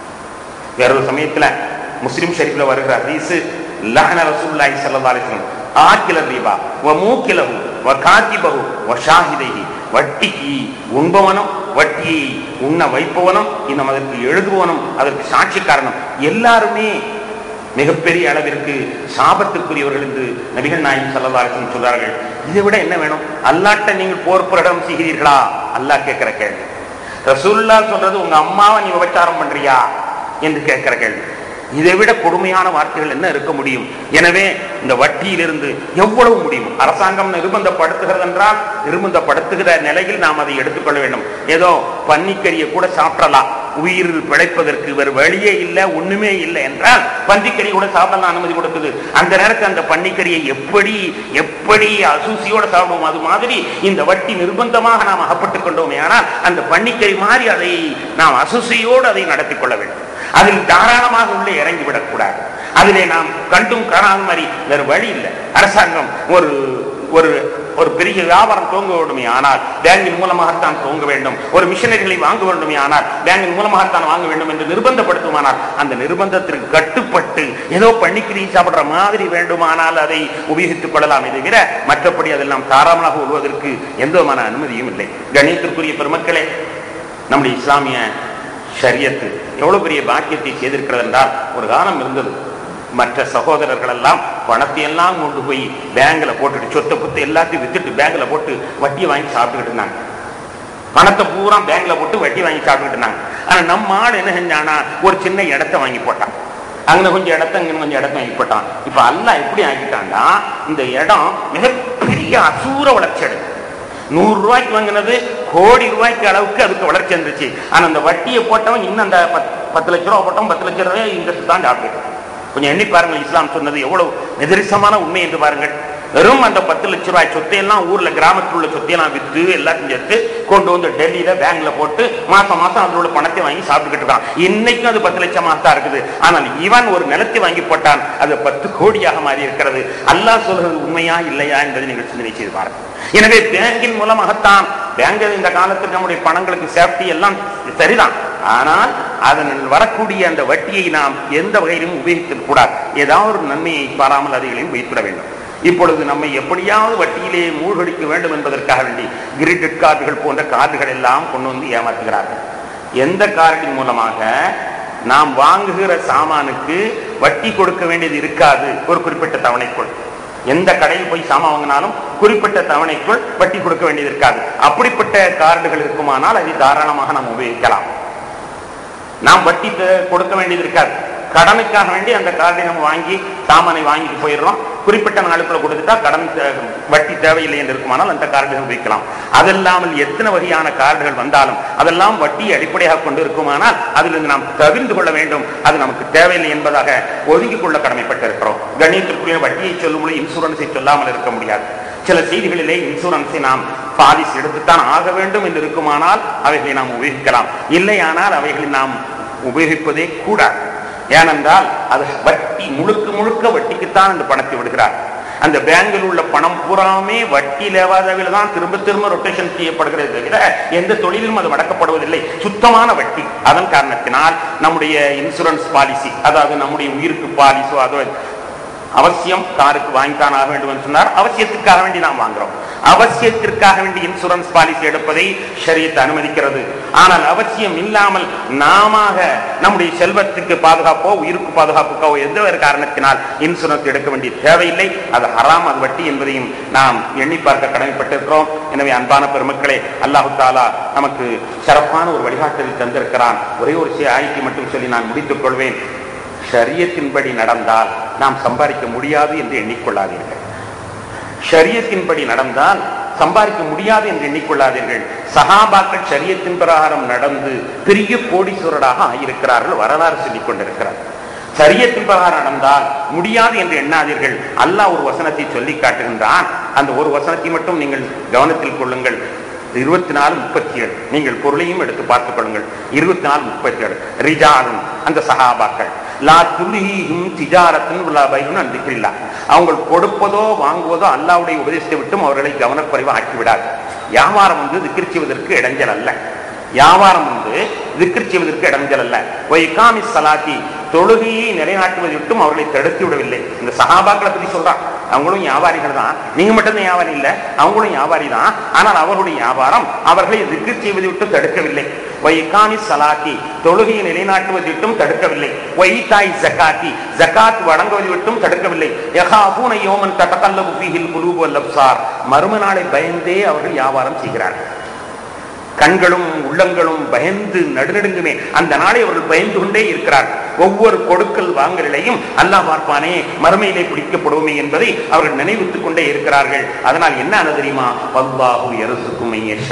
வேறொரு சமயத்துல முஸ்லிம் ஷரீஃப்ல வருகிற ஹதீஸ் லஹன ரசூலுல்லாஹி ஸல்லல்லாஹு அலைஹி வஸல்லம் ஆக்கில ரிபா வ மூக்கிலஹு வ காத்திபஹு வ ஷாஹிதைஹி வட்டிக்கு உண்பவனும் வட்டியை உண்ண வைப்பவனும் இன்னும் அதற்கு எழுதுபவனும் அதற்கு சாட்சிக்காரனும் எல்லாருமே மிகப்பெரிய அளவிற்கு சாபத்துக்குரியவர்கள் என்று நபிகள் நாயகம் சல்லல்லாஹு சொல்றார்கள் இதை விட என்ன வேணும் அல்லாட்ட நீங்கள் போர் பிரகடனம் செய்கிறீர்களா அல்லாஹ் கேட்கிற கேள்வி ரசூல்லா சொல்றது உங்க அம்மாவை நீ விபச்சாரம் பண்றியா என்று கேட்கிற கேள்வி இதை விட கொடுமையான வார்த்தைகள் என்ன இருக்க முடியும் எனவே இந்த வட்டியிலிருந்து எவ்வளவு முடியும் அரசாங்கம் நிர்பந்தப்படுத்துகிறது என்றால் நிர்பந்தப்படுத்துகிற நிலையில் நாம் அதை எடுத்துக்கொள்ள வேண்டும் ஏதோ பன்னிக்கறியை கூட சாப்பிடலாம் உயிர் பிழைப்பதற்கு வேறு வழியே இல்லை ஒண்ணுமே இல்லை என்றால் பன்னிக்கறி கூட சாப்பிடலாம் அனுமதி கொடுக்குது அந்த நேரத்தில் அந்த பன்னிக்கறியை எப்படி எப்படி அசூசியோட சாப்பிடுவோம் அது மாதிரி இந்த வட்டி நிர்பந்தமாக நாம் அகப்பட்டுக் கொண்டோமே ஆனால் அந்த பன்னிக்கறி மாதிரி அதை நாம் அசூசியோடு அதை நடத்தி கொள்ள வேண்டும் அதில் தாராளமாக உள்ளே இறங்கி விடக்கூடாது அதிலே நாம் கண்டும் காணாத மாதிரி வேறு வழி இல்லை அரசாங்கம் ஒரு ஒரு ஒரு பெரிய வியாபாரம் துவங்க வேண்டுமே ஆனால் பேங்கின் மூலமாகத்தான் துவங்க வேண்டும் ஒரு மிஷனரிகளை வாங்க வேண்டுமே ஆனால் பேங்கின் மூலமாகத்தான் வாங்க வேண்டும் என்று நிர்பந்தப்படுத்துமானால் அந்த நிர்பந்தத்திற்கு கட்டுப்பட்டு ஏதோ பன்னிக்கிரி சாப்பிடுற மாதிரி வேண்டுமானால் அதை உபயோகித்துக் கொள்ளலாம் இதை விட மற்றபடி அதெல்லாம் தாராளமாக வருவதற்கு எந்த விதமான அனுமதியும் இல்லை கணியத்திற்குரிய பெருமக்களே நம்முடைய இஸ்லாமிய ஷரியத்து எவ்வளவு பெரிய பாக்கியத்தை செய்திருக்கிறது என்றால் ஒரு காலம் இருந்தது மற்ற சகோதரர்கள் எல்லாம் பணத்தை எல்லாம் கொண்டு போய் பேங்க்ல போட்டுட்டு சொத்தை புத்து எல்லாத்தையும் வித்துட்டு பேங்க்ல போட்டு வட்டியை வாங்கி சாப்பிட்டுக்கிட்டு இருந்தாங்க பணத்தை பூரா பேங்க்ல போட்டு வட்டி வாங்கி சாப்பிட்டுக்கிட்டு இருந்தாங்க ஆனா நம்ம ஆள் என்ன செஞ்சானா ஒரு சின்ன இடத்த வாங்கி போட்டான் அங்க கொஞ்சம் இடத்த இங்க கொஞ்சம் இடத்த வாங்கி போட்டான் இப்ப எல்லாம் எப்படி ஆக்கிட்டான்னா இந்த இடம் மிகப்பெரிய அசூர வளர்ச்சி அடைஞ்சு நூறு ரூபாய்க்கு வாங்கினது கோடி ரூபாய்க்கு அளவுக்கு அதுக்கு வளர்ச்சி இருந்துச்சு ஆனா அந்த வட்டியை போட்டவன் இன்னும் அந்த பத்- பத்து லட்ச ரூபா போட்டவன் பத்து லட்ச ரூபாய் இன்ட்ரெஸ்ட் தான் சாப்பிட்டு கொஞ்சம் எண்ணி பாருங்கள் இஸ்லாம் சொன்னது எவ்வளவு நிதரிசமான உண்மை என்று பாருங்கள் வெறும் அந்த பத்து லட்ச ரூபாய் சொத்தையெல்லாம் ஊர்ல கிராமத்தில் உள்ள சொத்தையெல்லாம் வித்து எல்லாத்தையும் சேர்த்து கொண்டு வந்து டெல்லியில பேங்க்ல போட்டு மாசம் மாசம் அதோட பணத்தை வாங்கி சாப்பிட்டுக்கிட்டு இருக்கான் இன்னைக்கும் அது பத்து லட்சமா தான் இருக்குது ஆனால் இவன் ஒரு நிலத்தை வாங்கி போட்டான் அது பத்து கோடியாக மாறி இருக்கிறது அல்லாஹ் சொல்றது உண்மையா இல்லையா என்பதை நீங்கள் சிந்தனை செய்து பாருங்கள் எனவே பேங்கின் மூலமாகத்தான் பேங்க் இந்த காலத்தில் நம்முடைய பணங்களுக்கு சேஃப்டி எல்லாம் சரிதான் ஆனால் அதனில் வரக்கூடிய அந்த வட்டியை நாம் எந்த வகையிலும் உபயோகிக்க கூடாது ஏதாவது ஒரு நன்மையை பாராமல் அதைகளையும் வைத்துவிட வேண்டும் இப்பொழுது நம்மை எப்படியாவது வட்டியிலே மூழ்கடிக்க வேண்டும் என்பதற்காக வேண்டி கிரெடிட் கார்டுகள் போன்ற கார்டுகள் எல்லாம் கொண்டு வந்து ஏமாற்றுகிறார்கள் எந்த கார்டின் மூலமாக நாம் வாங்குகிற சாமானுக்கு வட்டி கொடுக்க வேண்டியது இருக்காது ஒரு குறிப்பிட்ட தவணைக்குள் எந்த கடையில் போய் சாமான் வாங்கினாலும் குறிப்பிட்ட தவணைக்குள் வட்டி கொடுக்க வேண்டியது இருக்காது அப்படிப்பட்ட கார்டுகள் இருக்குமானால் அதை தாராளமாக நாம் உபயோகிக்கலாம் நாம் வட்டி த- கொடுக்க வேண்டியது இருக்காது கடனுக்காக வேண்டி அந்த கார்டை நம்ம வாங்கி சாமானை வாங்கிட்டு போயிடுறோம் குறிப்பிட்ட நாளுக்குள்ள கொடுத்துட்டா கடன் தே- வட்டி தேவையில்லை என்று இருக்குமானால் அந்த கார்டுகள் உபயோகிக்கலாம் அதல்லாமல் எத்தனை வகையான கார்டுகள் வந்தாலும் அதெல்லாம் வட்டியை அடிப்படையாக கொண்டு இருக்குமானால் அதிலிருந்து நாம் தவிர்ந்து கொள்ள வேண்டும் அது நமக்கு தேவையில்லை என்பதாக ஒதுங்கிக் கொள்ள கடமைப்பட்டிருக்கிறோம் கணியத்திற்குரிய வட்டியை சொல்லும் பொழுது இன்சூரன்ஸை சொல்லாமல் இருக்க முடியாது சில செய்திகளிலே இன்சூரன்ஸை நாம் பாலிசி எடுத்துத்தான் ஆக வேண்டும் என்று இருக்குமானால் அவைகளை நாம் உபயோகிக்கலாம் இல்லையானால் அவைகளை நாம் உபயோகிப்பதே கூடாது ஏனென்றால் அது வட்டி முழுக்க முழுக்க வட்டிக்குத்தான் அந்த பணத்தை விடுகிறார் அந்த பேங்கில் உள்ள பணம் பூராமே வட்டி லேவாதவில் தான் திரும்ப திரும்ப ரொட்டேஷன் செய்யப்படுகிறது தவிர எந்த தொழிலும் அது மடக்கப்படுவதில்லை சுத்தமான வட்டி அதன் காரணத்தினால் நம்முடைய இன்சூரன்ஸ் பாலிசி அதாவது நம்முடைய உயிருக்கு பாலிசோ அதோ அவசியம் காருக்கு வாங்கித்தான் ஆக வேண்டும் என்று சொன்னார் அவசியத்துக்காக வேண்டி நாம் வாங்குறோம் அவசியத்திற்காக வேண்டி இன்சூரன்ஸ் பாலிசி எடுப்பதை ஷரியத் அனுமதிக்கிறது ஆனால் அவசியம் இல்லாமல் நாம நம்முடைய செல்வத்துக்கு பாதுகாப்போ உயிருக்கு பாதுகாப்புக்கோ எந்த ஒரு காரணத்தினால் இன்சூரன்ஸ் எடுக்க வேண்டிய தேவையில்லை அது ஹராம் அது வட்டி என்பதையும் நாம் எண்ணி பார்க்க கடமைப்பட்டிருக்கிறோம் எனவே அன்பான பெருமக்களே அல்லாஹு தாலா நமக்கு சிறப்பான ஒரு வழிகாட்டலை தந்திருக்கிறான் ஒரே ஒரு சில ஆய்ச்சி மட்டும் சொல்லி நான் முடித்துக் கொள்வேன் ஷரியத்தின்படி நடந்தால் நாம் சம்பாதிக்க முடியாது என்று எண்ணிக்கொள்ளாதீர்கள் ஷரியத்தின்படி நடந்தால் சம்பாதிக்க முடியாது என்று எண்ணிக்கொள்ளாதீர்கள் சஹாபாக்கள் ஷரியத்தின் பிரகாரம் நடந்து பெரிய கோடீஸ்வரராக ஆகியிருக்கிறார்கள் வரலாறு சொல்லிக் கொண்டிருக்கிறார் சரியத்தின் பிரகாரம் நடந்தால் முடியாது என்று எண்ணாதீர்கள் அல்லாஹ் ஒரு வசனத்தை சொல்லி காட்டுகின்றான் அந்த ஒரு வசனத்தை மட்டும் நீங்கள் கவனத்தில் கொள்ளுங்கள் இருபத்தி நாலு முப்பத்தி ஏழு நீங்கள் பொருளையும் எடுத்து பார்த்துக் கொள்ளுங்கள் இருபத்தி நாலு முப்பத்தி ஏழு ரிஜாலும் அந்த சஹாபாக்கள் லா துல்ஹீஹிம் திஜாரத்தின் உலாபையும் அன்பிக்கில்லா அவங்க கொடுப்பதோ வாங்குவதோ அல்லாவுடைய உபதேசத்தை விட்டும் அவர்களை கவனக்குறைவா ஆக்கிவிடாது வியாபாரம் வந்து திக்கிர் செய்வதற்கு இடைஞ்சல் அல்ல வியாபாரம் வந்து திக்கிர் செய்வதற்கு இடைஞ்சல் அல்ல ஒய்காமி சலாத்தி தொழுகையை நிலைநாட்டுவதை விட்டும் அவர்களை தடுத்து விடவில்லை இந்த சகாபாக்களை பத்தி சொல்றான் அவங்களும் வியாபாரிகள் தான் நீங்க மட்டும்தான் வியாபாரி இல்ல அவங்களும் வியாபாரி தான் ஆனால் அவருடைய வியாபாரம் அவர்களை திக்கு செய்வதை விட்டு தடுக்கவில்லை வைகாமி சலாத்தி தொழுகையை நிலைநாட்டுவதை விட்டும் தடுக்கவில்லை வைதாய் ஜகாத்தி ஜகாத் வழங்குவதை விட்டும் தடுக்கவில்லை யகாபூன யோமன் தட்டக்கல்லபு ஃபீஹில் குலூபு வல்லப்சார் மறும நாளை பயந்தே அவர்கள் வியாபாரம் செய்கிறார்கள் கண்களும் உள்ளங்களும் பயந்து நடுநடுங்குமே அந்த நாளை அவர்கள் பயந்து கொண்டே இருக்கிறார்கள் ஒவ்வொரு கொடுக்கல் வாங்கலையும் அல்லாஹ் பார்ப்பானே மறுமையிலே பிடிக்கப்படுவோமே என்பதை அவர்கள் நினைவித்துக் கொண்டே இருக்கிறார்கள் அதனால் என்ன ஆனது தெரியுமா வல்லாஹு எருசுக்கும்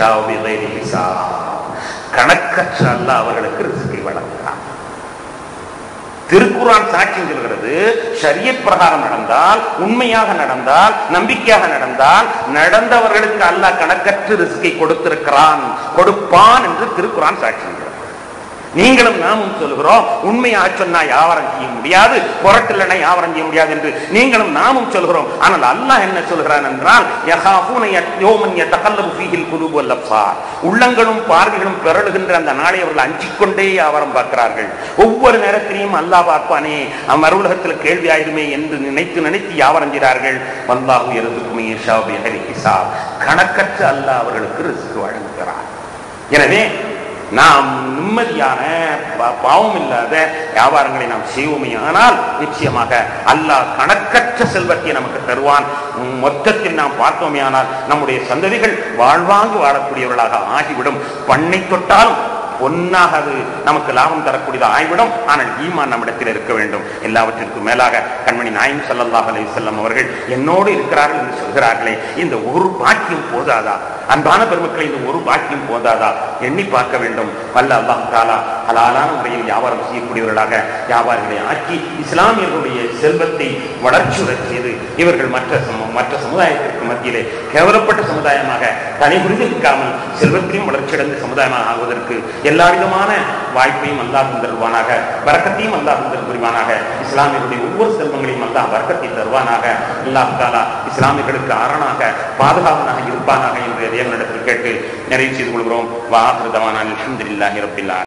கணக்கற்ற அல்லாஹ் அவர்களுக்கு ரிசுக்கை வழங்குகிறார் திருக்குறான் சாட்சியம் சொல்கிறது ஷரியத் பிரகாரம் நடந்தால் உண்மையாக நடந்தால் நம்பிக்கையாக நடந்தால் நடந்தவர்களுக்கு அல்லாஹ் கணக்கற்று ரிஸ்கை கொடுத்திருக்கிறான் கொடுப்பான் என்று திருக்குறான் சாட்சியம் சொல்கிறது நீங்களும் நாமும் சொல்கிறோம் உண்மையாக சொன்னா வியாபாரம் செய்ய முடியாது புரட்டில்லைன்னா வியாபாரம் செய்ய முடியாது என்று நீங்களும் நாமும் சொல்கிறோம் ஆனால் அல்லாஹ் என்ன சொல்கிறான் என்றால் யஹாஃபூன யத்யோமன் யதகல்லபு ஃபீஹில் குலூபு வல் அப்சார் உள்ளங்களும் பார்வைகளும் பிறழுகின்ற அந்த நாளை அவர்கள் அஞ்சிக் கொண்டே வியாபாரம் பார்க்கிறார்கள் ஒவ்வொரு நேரத்திலையும் அல்லாஹ் பார்ப்பானே மறுவுலகத்தில் கேள்வி ஆயிருமே என்று நினைத்து நினைத்து வியாபாரம் செய்கிறார்கள் வல்லாஹு எருதுக்குமே ஷாபி ஹரிகிசாப் கணக்கற்ற அல்லாஹ் அவர்களுக்கு ரிஸ்க் வழங்குகிறார் எனவே நாம் நிம்மதியான பா- பாவம் இல்லாத வியாபாரங்களை நாம் செய்வோமே ஆனால் நிச்சயமாக அல்லாஹ் கணக்கற்ற செல்வத்தை நமக்கு தருவான் உம், மொத்தத்தில் நாம் பார்த்தோமே ஆனால் நம்முடைய சந்ததிகள் வாழ்வாங்கு வாழக்கூடியவர்களாக ஆகிவிடும் பண்ணை தொட்டாலும் பொன்னாக அது நமக்கு லாபம் தரக்கூடியது ஆய்விடும் ஆனால் ஈமான் நம்மிடத்தில் இருக்க வேண்டும் எல்லாவற்றிற்கும் மேலாக கண்மணி நாயம் ஸல்லல்லாஹு அலைஹி வஸல்லம் அவர்கள் என்னோடு இருக்கிறார்கள் என்று சொல்கிறார்களே இந்த ஒரு பாக்கியம் போதாதா அன்பான பெருமக்களை இந்த ஒரு பாக்கியம் போதாதா எண்ணி பார்க்க வேண்டும் வல்ல அல்லாஹ் தாலா ஹலாலான முறையில் வியாபாரம் செய்யக்கூடியவர்களாக வியாபாரிகளை ஆக்கி இஸ்லாமியர்களுடைய செல்வத்தை வளர்ச்சியுறச் செய்து இவர்கள் மற்ற சம- மற்ற சமுதாயத்திற்கு மத்தியிலே கேவலப்பட்ட சமுதாயமாக தலைமுறிந்து நிற்காமல் செல்வத்தையும் வளர்ச்சியடைந்த சமுதாயமாக ஆகுவதற்கு எல்லா விதமான வாய்ப்பையும் அல்லாஹ் தருவானாக வரக்கத்தையும் அல்லாஹ் தந்தர் புரிவானாக இஸ்லாமியர்களுடைய ஒவ்வொரு செல்வங்களையும் அல்லாஹ் வரக்கத்தை தருவானாக அல்லாஹ் தாலா இஸ்லாமியர்களுக்கு அரணாக பாதுகாவனாக இருப்பானாக என்று தேவனிடத்தில் கேட்டு நிறைவு செய்து கொள்கிறோம் வாஹிருதவான அல்ஹம்துலில்லாஹி ரப்பில் ஆலமீன்